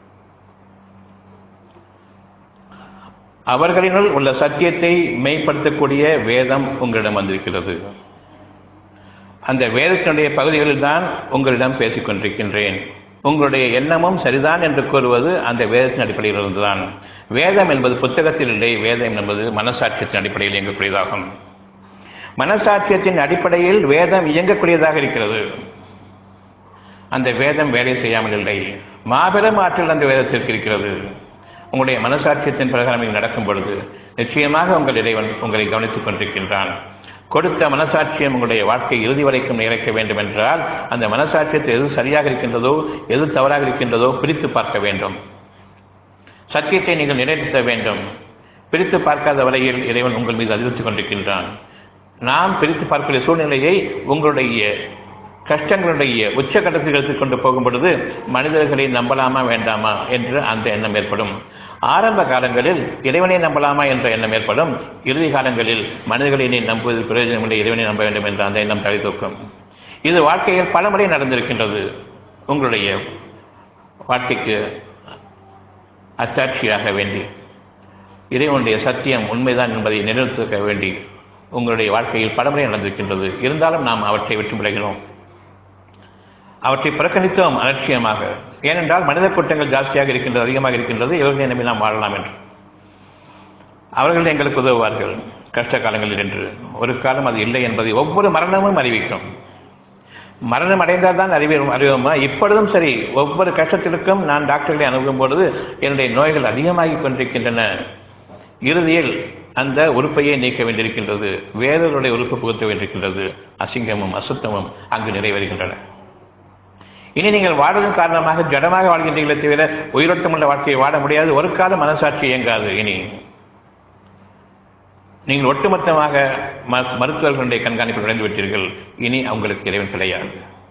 அவர்களினுள் உள்ள சத்தியத்தை மெய்ப்படுத்தக்கூடிய வேதம் உங்களிடம் வந்திருக்கிறது அந்த வேதத்தினுடைய பகுதிகளில் தான் உங்களிடம் பேசிக் கொண்டிருக்கின்றேன் உங்களுடைய எண்ணமும் சரிதான் என்று கூறுவது அந்த வேதத்தின் அடிப்படையில் இருந்துதான் வேதம் என்பது புத்தகத்தில் இல்லை வேதம் என்பது மனசாட்சியத்தின் அடிப்படையில் இயங்கக்கூடியதாகும் மனசாட்சியத்தின் அடிப்படையில் வேதம் இயங்கக்கூடியதாக இருக்கிறது அந்த வேதம் வேலை செய்யாமல் இல்லை மாபெரும் ஆற்றல் அந்த வேதத்திற்கு இருக்கிறது உங்களுடைய மனசாட்சியத்தின் பிரகாரம் நீங்கள் நடக்கும் பொழுது நிச்சயமாக உங்கள் இறைவன் உங்களை கவனித்துக் கொண்டிருக்கின்றான் கொடுத்த மனசாட்சியம் உங்களுடைய வாழ்க்கை இறுதி வரைக்கும் நிலைக்க வேண்டும் என்றால் அந்த மனசாட்சியத்தை எது சரியாக இருக்கின்றதோ எது தவறாக இருக்கின்றதோ பிரித்து பார்க்க வேண்டும் சத்தியத்தை நீங்கள் நிலைநிறுத்த வேண்டும் பிரித்து பார்க்காத வரையில் இறைவன் உங்கள் மீது அறிவித்துக் கொண்டிருக்கின்றான் நாம் பிரித்து பார்க்கிற சூழ்நிலையை உங்களுடைய கஷ்டங்களுடைய உச்சகட்டத்தில் எடுத்துக் கொண்டு போகும் பொழுது மனிதர்களை நம்பலாமா வேண்டாமா என்று அந்த எண்ணம் ஏற்படும் ஆரம்ப காலங்களில் இறைவனை நம்பலாமா என்ற எண்ணம் ஏற்படும் இறுதி காலங்களில் மனிதர்களை நீ நம்புவது பிரயோஜனமில்லை இறைவனை நம்ப வேண்டும் என்ற அந்த எண்ணம் தலை தூக்கும் இது வாழ்க்கையில் பல முறை நடந்திருக்கின்றது உங்களுடைய வாழ்க்கைக்கு அத்தாட்சியாக வேண்டி இறைவனுடைய சத்தியம் உண்மைதான் என்பதை நிலைநிறுத்த வேண்டி உங்களுடைய வாழ்க்கையில் பலமுறை நடந்திருக்கின்றது இருந்தாலும் நாம் அவற்றை விட்டு விலகினோம் அவற்றை புறக்கணித்தோம் அலட்சியமாக ஏனென்றால் மனித கூட்டங்கள் ஜாஸ்தியாக இருக்கின்றது அதிகமாக இருக்கின்றது இவர்களை நம்பி நாம் வாழலாம் என்று அவர்கள் எங்களுக்கு உதவுவார்கள் கஷ்ட காலங்களில் என்று ஒரு காலம் அது இல்லை என்பதை ஒவ்வொரு மரணமும் அறிவிக்கும் மரணம் அடைந்தால் தான் அறிவி அறிவோமா இப்பொழுதும் சரி ஒவ்வொரு கஷ்டத்திற்கும் நான் டாக்டர்களை அணுகும் பொழுது என்னுடைய நோய்கள் அதிகமாகிக் கொண்டிருக்கின்றன இறுதியில் அந்த உறுப்பையே நீக்க வேண்டியிருக்கின்றது வேறொருடைய உறுப்பு புகுத்த வேண்டியிருக்கின்றது அசிங்கமும் அசுத்தமும் அங்கு நிறைவேறுகின்றன இனி நீங்கள் வாழ்வதன் காரணமாக ஜடமாக வாழ்கின்றீர்களே தவிர உயிரோட்டமுள்ள வாழ்க்கையை வாழ முடியாது ஒரு காலம் மனசாட்சி இயங்காது இனி நீங்கள் ஒட்டுமொத்தமாக ம- மருத்துவர்களுடைய கண்காணிப்பில் நுழைந்து விட்டீர்கள் இனி அவங்களுக்கு இறைவன் கிடையாது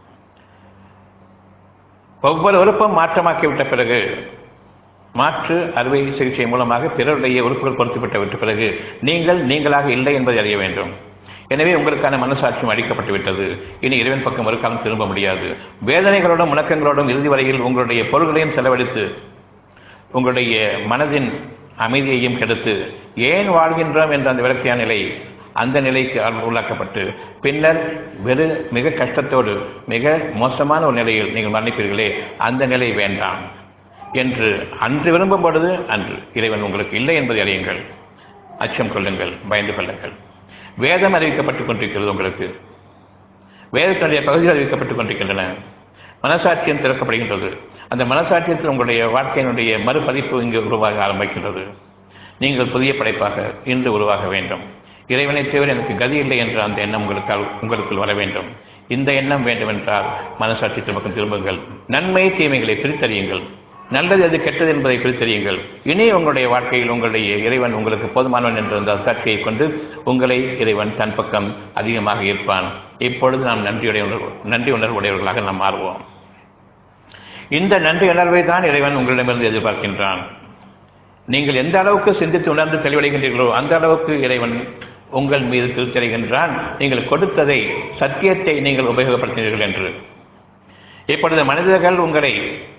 ஒவ்வொரு உறுப்பும் மாற்றமாக்கிவிட்ட பிறகு மாற்று அறுவை சிகிச்சை மூலமாக பிறருடைய உறுப்புகள் பொருத்தப்பட்டு விட்ட பிறகு நீங்கள் நீங்களாக இல்லை என்பதை அறிய வேண்டும் எனவே உங்களுக்கான மனசாட்சியம் அளிக்கப்பட்டு விட்டது இனி இறைவன் பக்கம் ஒரு காலம் திரும்ப முடியாது வேதனைகளோடும் முழக்கங்களோடும் இறுதி வரையில் உங்களுடைய பொருள்களையும் செலவழித்து உங்களுடைய மனதின் அமைதியையும் கெடுத்து ஏன் வாழ்கின்றோம் என்ற அந்த விளக்கிய நிலை அந்த நிலைக்கு ஆள் உள்ளாக்கப்பட்டு பின்னர் வெறு மிக கஷ்டத்தோடு மிக மோசமான ஒரு நிலையில் நீங்கள் மரணிப்பீர்களே அந்த நிலை வேண்டாம் என்று அன்று விரும்பும் பொழுது அன்று இறைவன் உங்களுக்கு இல்லை என்பதை அறியுங்கள் அச்சம் கொள்ளுங்கள் பயந்து கொள்ளுங்கள் வேதம் அறிவிக்கப்பட்டுக் கொண்டிருக்கிறது உங்களுக்கு வேதத்தினுடைய பகுதிகள் அறிவிக்கப்பட்டுக் கொண்டிருக்கின்றன மனசாட்சியம் திறக்கப்படுகின்றது அந்த மனசாட்சியத்தில் உங்களுடைய வாழ்க்கையினுடைய மறுபதிப்பு இங்கு உருவாக ஆரம்பிக்கின்றது நீங்கள் புதிய படைப்பாக இன்று உருவாக வேண்டும் இறைவனை தவிர எனக்கு கதி இல்லை என்ற அந்த எண்ணம் உங்களுக்கு உங்களுக்குள் வர வேண்டும் இந்த எண்ணம் வேண்டும் என்றால் மனசாட்சி திரும்பக்கம் திரும்புங்கள் நன்மை தீமைகளை பிரித்தறியுங்கள் நல்லது எது கெட்டது என்பதை பிரித்தறியுங்கள் இனி உங்களுடைய வாழ்க்கையில் உங்களுடைய இறைவன் உங்களுக்கு போதுமானவன் என்ற அந்த சாட்சியை கொண்டு உங்களை இறைவன் தன் பக்கம் அதிகமாக இருப்பான் இப்பொழுது நாம் நன்றியுடைய உணர்வு நன்றி உணர்வு உடையவர்களாக நாம் மாறுவோம் இந்த நன்றி உணர்வை தான் இறைவன் உங்களிடமிருந்து எதிர்பார்க்கின்றான் நீங்கள் எந்த அளவுக்கு சிந்தித்து உணர்ந்து தெளிவடைகின்றீர்களோ அந்த அளவுக்கு இறைவன் உங்கள் மீது திருத்தடைகின்றான் நீங்கள் கொடுத்ததை சத்தியத்தை நீங்கள் உபயோகப்படுத்தினீர்கள் என்று இப்பொழுது மனிதர்கள் உங்களை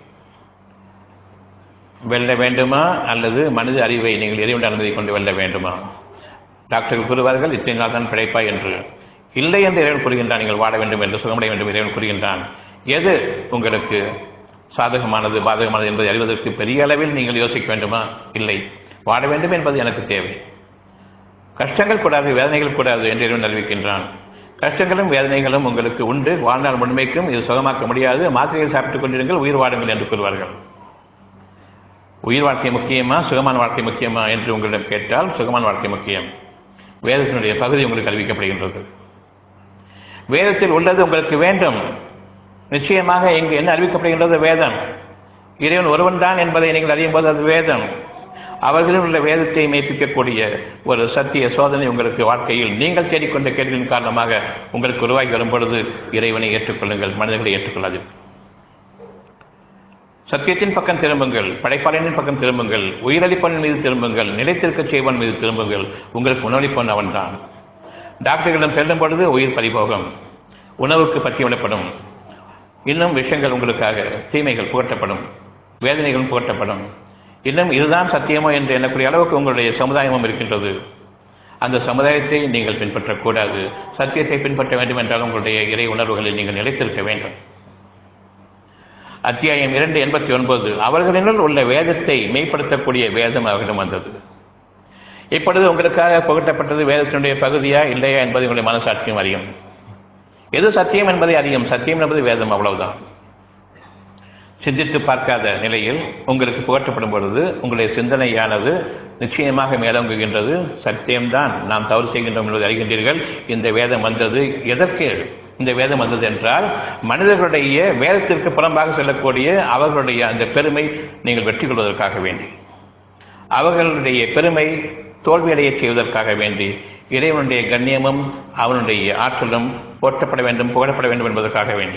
வெல்ல வேண்டுமா அல்லது மனித அறிவை நீங்கள் இறைவன் அனுமதி கொண்டு வெல்ல வேண்டுமா டாக்டர்கள் கூறுவார்கள் இத்தனை நாள் தான் பிழைப்பா என்று இல்லை என்று இறைவன் கூறுகின்றான் நீங்கள் வாழ வேண்டும் என்று சுகமடைய வேண்டும் என்று இறைவன் கூறுகின்றான் எது உங்களுக்கு சாதகமானது பாதகமானது என்பதை அறிவதற்கு பெரிய அளவில் நீங்கள் யோசிக்க வேண்டுமா இல்லை வாழ வேண்டும் என்பது எனக்கு தேவை கஷ்டங்கள் கூடாது வேதனைகள் கூடாது என்று இறைவன் அறிவிக்கின்றான் கஷ்டங்களும் வேதனைகளும் உங்களுக்கு உண்டு வாழ்நாள் முழுமைக்கும் இது சுகமாக்க முடியாது மாத்திரைகள் சாப்பிட்டுக் கொண்டிருங்கள் உயிர் வாடுங்கள் என்று கூறுவார்கள் உயிர் வாழ்க்கை முக்கியமா சுகமான வாழ்க்கை முக்கியமா என்று உங்களிடம் கேட்டால் சுகமான வாழ்க்கை முக்கியம் வேதத்தினுடைய பகுதி உங்களுக்கு அறிவிக்கப்படுகின்றது வேதத்தில் உள்ளது உங்களுக்கு வேண்டும் நிச்சயமாக இங்கு என்ன அறிவிக்கப்படுகின்றது வேதம் இறைவன் ஒருவன் தான் என்பதை நீங்கள் அறியும் போது அது வேதம் அவர்களில் உள்ள வேதத்தை மெய்ப்பிக்கக்கூடிய ஒரு சத்திய சோதனை உங்களுக்கு வாழ்க்கையில் நீங்கள் தேடிக்கொண்ட கேள்வியின் காரணமாக உங்களுக்கு உருவாகி வரும் பொழுது இறைவனை ஏற்றுக்கொள்ளுங்கள் மனிதர்களை ஏற்றுக்கொள்ளாதீர்கள் சத்தியத்தின் பக்கம் திரும்புங்கள் படைப்பாளனின் பக்கம் திரும்புங்கள் உயிரளிப்பவன் மீது திரும்புங்கள் நிலைத்திருக்கச் செய்வன் மீது திரும்புங்கள் உங்களுக்கு உணவளிப்பவன் அவன்தான் டாக்டர்களிடம் செல்லும் பொழுது உயிர் பறிபோகம் உணவுக்கு பற்றிவிடப்படும் இன்னும் விஷயங்கள் உங்களுக்காக தீமைகள் புகட்டப்படும் வேதனைகளும் புகட்டப்படும் இன்னும் இதுதான் சத்தியமோ என்று எண்ணக்கூடிய அளவுக்கு உங்களுடைய சமுதாயமும் இருக்கின்றது அந்த சமுதாயத்தை நீங்கள் பின்பற்றக்கூடாது சத்தியத்தை பின்பற்ற வேண்டும் என்றால் உங்களுடைய இறை உணர்வுகளில் நீங்கள் நிலைத்திருக்க வேண்டும் அத்தியாயம் இரண்டு எண்பத்தி ஒன்பது அவர்களினுள் உள்ள வேதத்தை மெய்ப்படுத்தக்கூடிய வேதம் அவர்களிடம் வந்தது இப்பொழுது உங்களுக்காக புகட்டப்பட்டது வேதத்தினுடைய பகுதியா இல்லையா என்பதை உங்களுடைய மனசாட்சியம் அறியும் எது சத்தியம் என்பதை அறியும் சத்தியம் என்பது வேதம் அவ்வளவுதான் சிந்தித்து பார்க்காத நிலையில் உங்களுக்கு புகட்டப்படும் பொழுது உங்களுடைய சிந்தனையானது நிச்சயமாக மேலோங்குகின்றது சத்தியம்தான் நாம் தவறு செய்கின்றோம் என்பதை அறிகின்றீர்கள் இந்த வேதம் வந்தது எதற்கு இந்த வேதம் வந்தது என்றால் மனிதர்களுடைய வேதத்திற்கு புறம்பாக செல்லக்கூடிய அவர்களுடைய அந்த பெருமை நீங்கள் வெற்றி கொள்வதற்காக வேண்டி அவர்களுடைய பெருமை தோல்வியடைய செய்வதற்காக வேண்டி இறைவனுடைய கண்ணியமும் அவனுடைய ஆற்றலும் போற்றப்பட வேண்டும் புகழப்பட வேண்டும் என்பதற்காக வேண்டி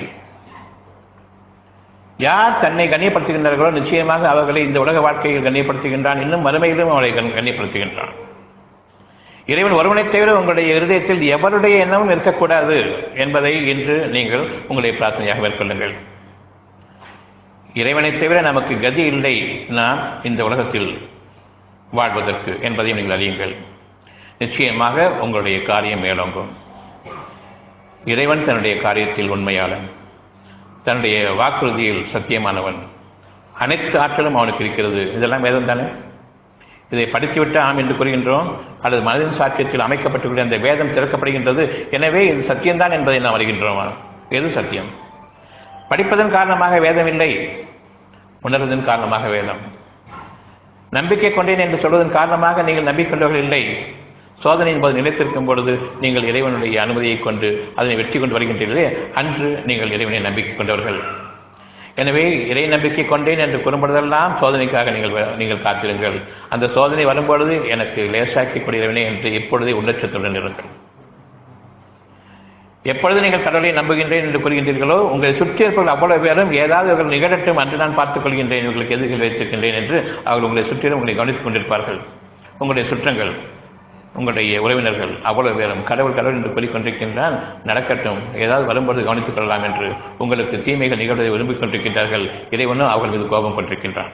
யார் தன்னை கண்ணியப்படுத்துகின்றார்களோ நிச்சயமாக அவர்களை இந்த உலக வாழ்க்கையில் கண்ணியப்படுத்துகின்றான் இன்னும் மறுமையிலும் அவளை கண்- கண்ணியப்படுத்துகின்றான் இறைவன் ஒருவனை தவிர உங்களுடைய இருதயத்தில் எவருடைய எண்ணமும் இருக்கக்கூடாது என்பதை இன்று நீங்கள் உங்களுடைய பிரார்த்தனையாக மேற்கொள்ளுங்கள் இறைவனை தவிர நமக்கு கதி இல்லை நாம் இந்த உலகத்தில் வாழ்வதற்கு என்பதையும் நீங்கள் அறியுங்கள் நிச்சயமாக உங்களுடைய காரியம் மேலோங்கும் இறைவன் தன்னுடைய காரியத்தில் உண்மையாளன் தன்னுடைய வாக்குறுதியில் சத்தியமானவன் அனைத்து ஆற்றலும் அவனுக்கு இருக்கிறது இதெல்லாம் வேதம் தானே இதை படித்துவிட்டு ஆம் என்று கூறுகின்றோம் அல்லது மனதின் சாத்தியத்தில் அமைக்கப்பட்டுள்ள அந்த வேதம் திறக்கப்படுகின்றது எனவே இது சத்தியம்தான் என்பதை நாம் அறிகின்றோம் எது சத்தியம் படிப்பதன் காரணமாக வேதம் இல்லை உணர்வதன் காரணமாக வேதம் நம்பிக்கை கொண்டேன் என்று சொல்வதன் காரணமாக நீங்கள் நம்பிக்கொண்டவர்கள் இல்லை சோதனையின் போது நிலைத்திருக்கும் பொழுது நீங்கள் இறைவனுடைய அனுமதியை கொண்டு அதனை வெற்றி கொண்டு வருகின்றீர்களே அன்று நீங்கள் இறைவனை நம்பிக்கை கொண்டவர்கள் எனவே இறை நம்பிக்கை கொண்டேன் என்று கூறும்பொழுதெல்லாம் சோதனைக்காக நீங்கள் நீங்கள் காத்திருங்கள் அந்த சோதனை வரும்பொழுது எனக்கு லேசாக்கி கொள்கிறவனே என்று இப்பொழுதே உள்ளச்சத்துடன் இருங்கள் எப்பொழுது நீங்கள் கடவுளை நம்புகின்றேன் என்று கூறுகின்றீர்களோ உங்களை சுற்றி இருப்பவர்கள் அவ்வளவு பேரும் ஏதாவது அவர்கள் நிகழட்டும் அன்று நான் பார்த்துக் கொள்கின்றேன் உங்களுக்கு எதிர்கள் வைத்திருக்கின்றேன் என்று அவர்கள் உங்களை சுற்றிலும் உங்களை கவனித்துக் கொண்டிருப்பார்கள் உங்களுடைய சுற்றங்கள் உங்களுடைய உறவினர்கள் அவ்வளவு பேரும் கடவுள் கடவுள் என்று கூறிக்கொண்டிருக்கின்றான் நடக்கட்டும் ஏதாவது வரும்போது கவனித்துக் கொள்ளலாம் என்று உங்களுக்கு தீமைகள் நிகழ்வதை விரும்பிக் கொண்டிருக்கின்றார்கள் இறைவனும் அவர்கள் மீது கோபம் கொண்டிருக்கின்றான்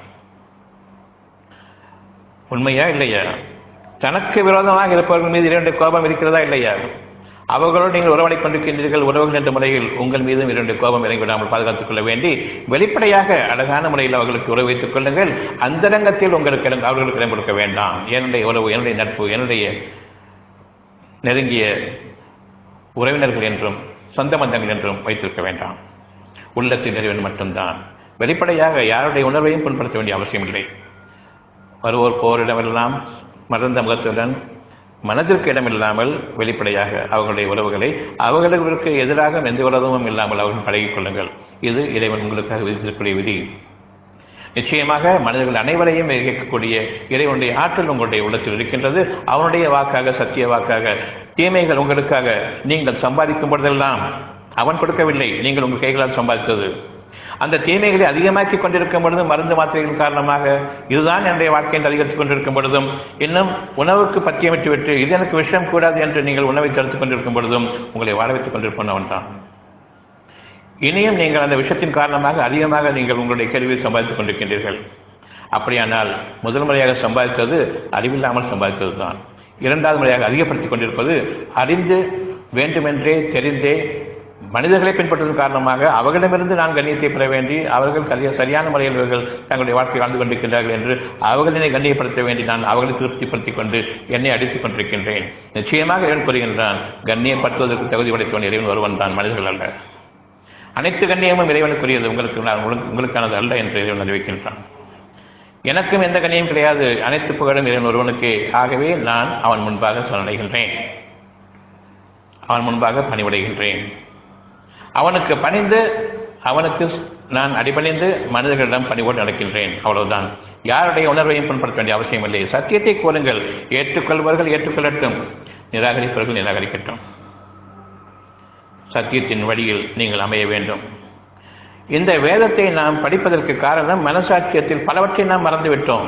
உண்மையா இல்லையா தனக்கு விரோதமாக இருப்பவர்கள் மீது இரண்டு கோபம் இருக்கிறதா இல்லையா அவர்களோடு நீங்கள் உறவடை கொண்டிருக்கின்றீர்கள் உறவுகள் என்ற முறையில் உங்கள் மீதும் இரண்டு கோபம் இறங்கிவிடாமல் பாதுகாத்துக் கொள்ள வேண்டி வெளிப்படையாக அழகான முறையில் அவர்களுக்கு உறவு வைத்துக் கொள்ளுங்கள் அந்தரங்கத்தில் உங்களுக்கு இடம் அவர்களுக்கு இடம் கொடுக்க வேண்டாம் என்னுடைய உறவு என்னுடைய நட்பு என்னுடைய நெருங்கிய உறவினர்கள் என்றும் சொந்த பந்தங்கள் என்றும் வைத்திருக்க வேண்டாம் உள்ளத்தில் நிறைவன் மட்டும்தான் வெளிப்படையாக யாருடைய உணர்வையும் புண்படுத்த வேண்டிய அவசியமில்லை வருவோர் போரிடமெல்லாம் மறந்த முகத்துடன் மனதிற்கு இடமில்லாமல் வெளிப்படையாக அவர்களுடைய உறவுகளை அவர்களுக்கு எதிராக எந்த உலகமும் இல்லாமல் அவர்கள் பழகிக் கொள்ளுங்கள் இது இறைவன் உங்களுக்காக விதித்திருக்கக்கூடிய விதி நிச்சயமாக மனிதர்கள் அனைவரையும் இயக்கக்கூடிய இறைவனுடைய ஆற்றல் உங்களுடைய உள்ளத்தில் இருக்கின்றது அவனுடைய வாக்காக சத்திய வாக்காக தீமைகள் உங்களுக்காக நீங்கள் சம்பாதிக்கும் பொழுதெல்லாம் அவன் கொடுக்கவில்லை நீங்கள் உங்கள் கைகளால் சம்பாதித்தது அந்த தீமைகளை அதிகமாக்கி கொண்டிருக்கும் பொழுதும் மருந்து மாத்திரைகள் காரணமாக இதுதான் என்னுடைய வாழ்க்கையில் அதிகரித்துக் கொண்டிருக்கும் பொழுதும் இன்னும் உணவுக்கு பத்தியமிட்டு விட்டு இது எனக்கு விஷயம் கூடாது என்று நீங்கள் உணவை தடுத்துக் கொண்டிருக்கும் பொழுதும் உங்களை வாழ வைத்துக் கொண்டிருப்பவன் அவன் தான் இனியும் நீங்கள் அந்த விஷயத்தின் காரணமாக அதிகமாக நீங்கள் உங்களுடைய கேள்வியை சம்பாதித்துக் கொண்டிருக்கின்றீர்கள் அப்படியானால் முதல் முறையாக சம்பாதித்தது அறிவில்லாமல் சம்பாதித்தது தான் இரண்டாவது முறையாக அதிகப்படுத்திக் கொண்டிருப்பது அறிந்து வேண்டுமென்றே தெரிந்தே மனிதர்களை பின்பற்றுவதன் காரணமாக அவர்களிடமிருந்து நான் கண்ணியத்தை பெற வேண்டி அவர்கள் கரிய சரியான முறையில் இவர்கள் தங்களுடைய வாழ்க்கை வாழ்ந்து கொண்டிருக்கின்றார்கள் என்று அவர்களினை கண்ணியப்படுத்த வேண்டி நான் அவர்களை திருப்திப்படுத்திக் கொண்டு என்னை அடித்துக் கொண்டிருக்கின்றேன் நிச்சயமாக இறைவன் கூறுகின்றான் கண்ணியப்படுத்துவதற்கு தகுதி படைத்தவன் இறைவன் ஒருவன் தான் மனிதர்கள் அல்ல அனைத்து கண்ணியமும் இறைவனுக்குரியது உங்களுக்கு நான் உங்களுக்கானது அல்ல என்று இறைவன் அறிவிக்கின்றான் எனக்கும் எந்த கண்ணியம் கிடையாது அனைத்து புகழும் இறைவன் ஒருவனுக்கு ஆகவே நான் அவன் முன்பாக சரணடைகின்றேன் அவன் முன்பாக பணிவுடைகின்றேன் அவனுக்கு பணிந்து அவனுக்கு நான் அடிபணிந்து மனிதர்களிடம் பணிவோடு நடக்கின்றேன் அவ்வளவுதான் யாருடைய உணர்வையும் புண்படுத்த வேண்டிய அவசியம் இல்லை சத்தியத்தை கோருங்கள் ஏற்றுக்கொள்வர்கள் ஏற்றுக்கொள்ளட்டும் நிராகரிப்பவர்கள் நிராகரிக்கட்டும் சத்தியத்தின் வழியில் நீங்கள் அமைய வேண்டும் இந்த வேதத்தை நாம் படிப்பதற்கு காரணம் மனசாட்சியத்தில் பலவற்றை நாம் மறந்துவிட்டோம்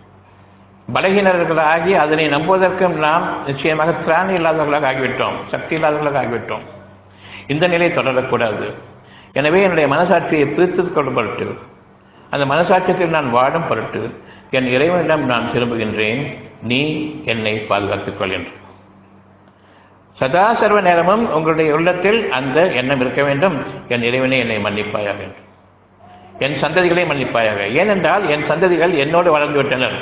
பலகீனர்களாகி அதனை நம்புவதற்கும் நாம் நிச்சயமாக திராணி இல்லாதவர்களாக ஆகிவிட்டோம் சக்தி இல்லாதவர்களாக ஆகிவிட்டோம் இந்த நிலை தொடரக்கூடாது எனவே என்னுடைய மனசாட்சியை பிரித்துக் கொள்ளும் பொருட்டு அந்த மனசாட்சியத்தில் நான் வாடும் பொருட்டு என் இறைவனிடம் நான் திரும்புகின்றேன் நீ என்னை பாதுகாத்துக் கொள் என்று சதா சர்வ நேரமும் உங்களுடைய உள்ளத்தில் அந்த எண்ணம் இருக்க வேண்டும் என் இறைவனை என்னை மன்னிப்பாயாக என்று என் சந்ததிகளை மன்னிப்பாயாக ஏனென்றால் என் சந்ததிகள் என்னோடு வளர்ந்து விட்டனர்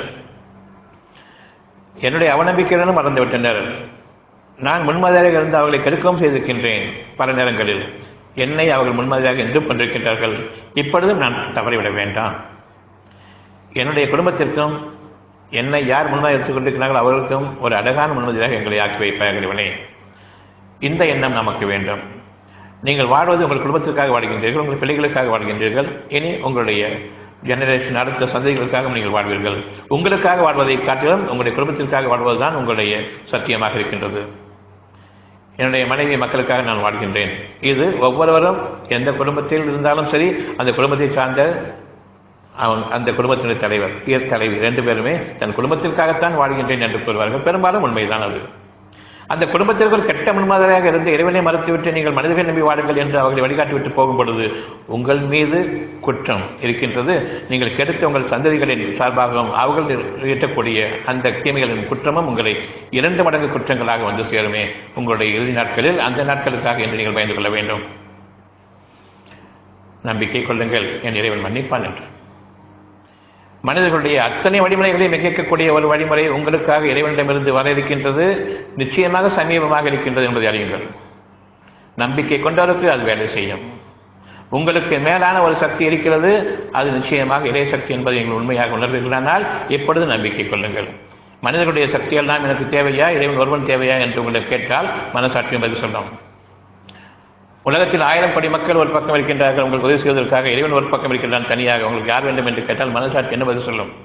என்னுடைய அவநம்பிக்கையுடனும் மறந்து விட்டனர் நான் முன்மாதிரியாக இருந்து அவர்களை கெடுக்கவும் செய்திருக்கின்றேன் பல நேரங்களில் என்னை அவர்கள் முன்மாதிரியாக எதிர்ப்பு கொண்டிருக்கின்றார்கள் இப்பொழுதும் நான் தவறிவிட வேண்டாம் என்னுடைய குடும்பத்திற்கும் என்னை யார் முன்மாதிரி எடுத்துக் கொண்டிருக்கிறார்கள் அவர்களுக்கும் ஒரு அழகான முன்மாதிரியாக எங்களை ஆக்கி வைப்பார்கள் இவனே இந்த எண்ணம் நமக்கு வேண்டும் நீங்கள் வாழ்வது உங்கள் குடும்பத்திற்காக வாழ்கின்றீர்கள் உங்கள் பிள்ளைகளுக்காக வாழ்கின்றீர்கள் இனி உங்களுடைய ஜெனரேஷன் அடுத்த சந்ததிகளுக்காக நீங்கள் வாழ்வீர்கள் உங்களுக்காக வாழ்வதை காட்டிலும் உங்களுடைய குடும்பத்திற்காக வாழ்வதுதான் உங்களுடைய சத்தியமாக இருக்கின்றது என்னுடைய மனைவி மக்களுக்காக நான் வாழ்கின்றேன் இது ஒவ்வொருவரும் எந்த குடும்பத்தில் இருந்தாலும் சரி அந்த குடும்பத்தை சார்ந்த அவன் அந்த குடும்பத்தினுடைய தலைவர் இயற் தலைவி ரெண்டு பேருமே தன் குடும்பத்திற்காகத்தான் வாழ்கின்றேன் என்று கூறுவார்கள் பெரும்பாலும் உண்மைதான் அது அந்த குடும்பத்திற்கு ஒரு கெட்ட முன்மாதிரியாக இருந்து இறைவனை மறுத்துவிட்டு நீங்கள் மனிதர்கள் நம்பி வாடுங்கள் என்று அவர்களை வழிகாட்டிவிட்டு போகும் பொழுது உங்கள் மீது குற்றம் இருக்கின்றது நீங்கள் கெடுத்த உங்கள் சந்ததிகளின் சார்பாகவும் அவர்கள் ஈட்டக்கூடிய அந்த தீமைகளின் குற்றமும் உங்களை இரண்டு மடங்கு குற்றங்களாக வந்து சேருமே உங்களுடைய இறுதி நாட்களில் அந்த நாட்களுக்காக என்று நீங்கள் பயந்து கொள்ள வேண்டும் நம்பிக்கை கொள்ளுங்கள் என் இறைவன் மன்னிப்பான் என்று மனிதர்களுடைய அத்தனை வழிமுறைகளையும் மிகக்கக்கூடிய ஒரு வழிமுறை உங்களுக்காக இறைவனிடமிருந்து வர இருக்கின்றது நிச்சயமாக சமீபமாக இருக்கின்றது என்பதை அறியுங்கள் நம்பிக்கை கொண்டவருக்கு அது வேலை செய்யும் உங்களுக்கு மேலான ஒரு சக்தி இருக்கிறது அது நிச்சயமாக இறை சக்தி என்பதை நீங்கள் உண்மையாக உணர்வீர்களானால் எப்பொழுது நம்பிக்கை கொள்ளுங்கள் மனிதர்களுடைய சக்தியெல்லாம் எனக்கு தேவையா இறைவன் ஒருவன் தேவையா என்று உங்களை கேட்டால் மனசாட்சியம் பதில் சொல்லும் உலகத்தில் ஆயிரம் கோடி மக்கள் ஒரு பக்கம் இருக்கின்றார்கள் உங்களுக்கு உதவி செய்வதற்காக இறைவன் ஒரு பக்கம் இருக்கின்றான் தனியாக உங்களுக்கு யார் வேண்டும் என்று கேட்டால் மனசாட்சி என்ன பதில் சொல்லும்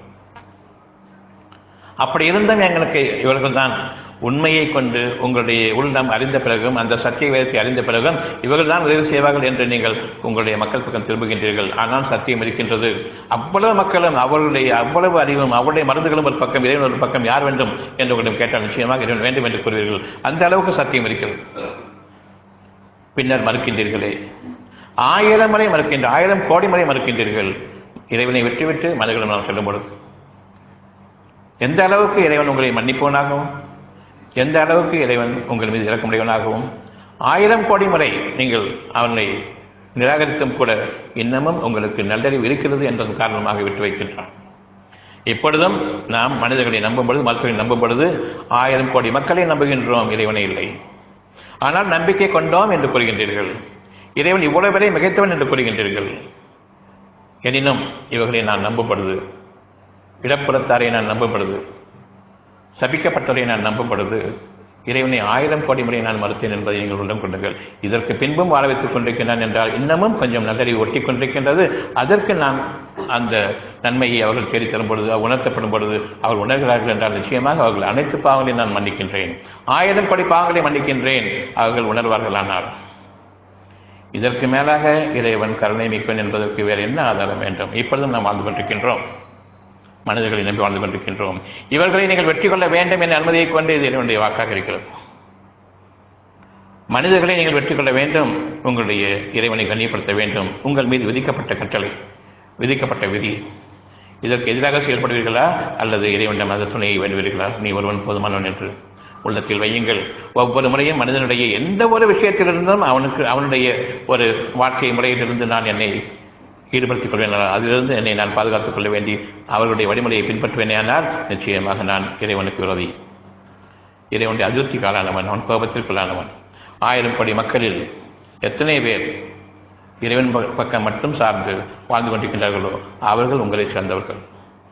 அப்படி இருந்தும் எங்களுக்கு இவர்கள் தான் உண்மையை கொண்டு உங்களுடைய உள்ளம் அறிந்த பிறகும் அந்த சத்திய வேதத்தை அறிந்த பிறகும் இவர்கள் தான் உதவி செய்வார்கள் என்று நீங்கள் உங்களுடைய மக்கள் பக்கம் திரும்புகின்றீர்கள் ஆனால் சத்தியம் இருக்கின்றது அவ்வளவு மக்களும் அவர்களுடைய அவ்வளவு அறிவும் அவருடைய மருந்துகளும் ஒரு பக்கம் இறைவன் ஒரு பக்கம் யார் வேண்டும் என்று உங்களிடம் கேட்டால் நிச்சயமாக இறைவன் வேண்டும் என்று கூறுவீர்கள் அந்த அளவுக்கு சத்தியம் இருக்கிறது பின்னர் மறுக்கின்றீர்களே ஆயிரம் முறை மறுக்கின்ற ஆயிரம் கோடி முறை மறுக்கின்றீர்கள் இறைவனை விட்டுவிட்டு மனிதர்களும் நாம் செல்லும் பொழுது எந்த அளவுக்கு இறைவன் உங்களை மன்னிப்பவனாகவும் எந்த அளவுக்கு இறைவன் உங்கள் மீது இறக்கமுடையவனாகவும் ஆயிரம் கோடி முறை நீங்கள் அவனை நிராகரித்தும் கூட இன்னமும் உங்களுக்கு நல்லறிவு இருக்கிறது என்பதன் காரணமாக விட்டு வைக்கின்றான் இப்பொழுதும் நாம் மனிதர்களை நம்பும் பொழுது மருத்துவரை நம்பும் பொழுது ஆயிரம் கோடி மக்களை நம்புகின்றோம் இறைவனை இல்லை ஆனால் நம்பிக்கை கொண்டோம் என்று கூறுகின்றீர்கள் இறைவன் இவ்வளவு வரை மிகைத்தவன் என்று கூறுகின்றீர்கள் எனினும் இவர்களை நான் நம்பப்படுது இடப்புறத்தாரை நான் நம்பப்படுது சபிக்கப்பட்டவரை நான் நம்பப்படுது இறைவனை ஆயிரம் கோடி முறை நான் மறுத்தேன் என்பதை நீங்கள் உள்ளம் கொண்டுங்கள் இதற்கு பின்பும் வாழ வைத்துக் கொண்டிருக்கின்றான் என்றால் இன்னமும் கொஞ்சம் நல்லறிவு ஒட்டி கொண்டிருக்கின்றது அதற்கு நாம் அந்த நன்மையை அவர்கள் தேடி தரும் பொழுது உணர்த்தப்படும் பொழுது அவர்கள் உணர்கிறார்கள் என்றால் நிச்சயமாக அவர்கள் அனைத்து பாவங்களையும் நான் மன்னிக்கின்றேன் ஆயிரம் கோடி பாவங்களை மன்னிக்கின்றேன் அவர்கள் உணர்வார்கள் ஆனால் இதற்கு மேலாக இறைவன் கருணை மிக்கவன் என்பதற்கு வேறு என்ன ஆதாரம் வேண்டும் இப்பொழுதும் நாம் வாழ்ந்து கொண்டிருக்கின்றோம் மனிதர்களை நம்பி வாழ்ந்து கொண்டிருக்கின்றோம் இவர்களை நீங்கள் வெற்றி கொள்ள வேண்டும் என்ற அனுமதியை கொண்டு இது என்னுடைய வாக்காக இருக்கிறது மனிதர்களை நீங்கள் வெற்றி கொள்ள வேண்டும் உங்களுடைய இறைவனை கண்ணியப்படுத்த வேண்டும் உங்கள் மீது விதிக்கப்பட்ட கட்டளை விதிக்கப்பட்ட விதி இதற்கு எதிராக செயல்படுவீர்களா அல்லது இறைவனிடம் அந்த துணையை வேண்டுவீர்களா நீ ஒருவன் போதுமானவன் என்று உள்ளத்தில் வையுங்கள் ஒவ்வொரு முறையும் மனிதனுடைய எந்த ஒரு விஷயத்திலிருந்தும் அவனுக்கு அவனுடைய ஒரு வாழ்க்கை முறையிலிருந்து நான் என்னை ஈடுபடுத்திக் கொள்வேன் அதிலிருந்து என்னை நான் பாதுகாத்துக் கொள்ள வேண்டி அவர்களுடைய வழிமுறையை பின்பற்றுவேனேயானால் நிச்சயமாக நான் இறைவனுக்கு விரோதி இறைவனுடைய அதிருப்திக்கு ஆளானவன் அவன் கோபத்திற்குள்ளானவன் ஆயிரம் கோடி மக்களில் எத்தனை பேர் இறைவன் பக்கம் மட்டும் சார்ந்து வாழ்ந்து கொண்டிருக்கின்றார்களோ அவர்கள் உங்களை சேர்ந்தவர்கள்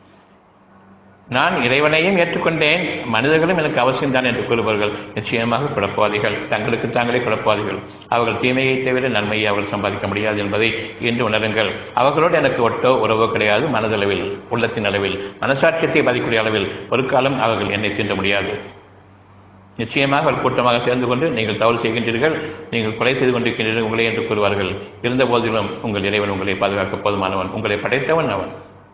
நான் இறைவனையும் ஏற்றுக்கொண்டேன் மனிதர்களும் எனக்கு அவசியம்தான் என்று கூறுபவர்கள் நிச்சயமாக குழப்பவாதிகள் தங்களுக்கு தாங்களே குழப்பவாதிகள் அவர்கள் தீமையை தவிர நன்மையை அவர்கள் சம்பாதிக்க முடியாது என்பதை இன்று உணருங்கள் அவர்களோடு எனக்கு ஒட்டோ உறவோ கிடையாது மனதளவில் உள்ளத்தின் அளவில் மனசாட்சியத்தை பாதிக்கக்கூடிய அளவில் ஒரு காலம் அவர்கள் என்னை தீண்ட முடியாது நிச்சயமாக ஒரு கூட்டமாக சேர்ந்து கொண்டு நீங்கள் தவறு செய்கின்றீர்கள் நீங்கள் கொலை செய்து கொண்டிருக்கின்றீர்கள் உங்களை என்று கூறுவார்கள் இருந்த போதிலும் உங்கள் இறைவன் உங்களை பாதுகாக்க போதுமானவன் உங்களை படைத்தவன் அவன்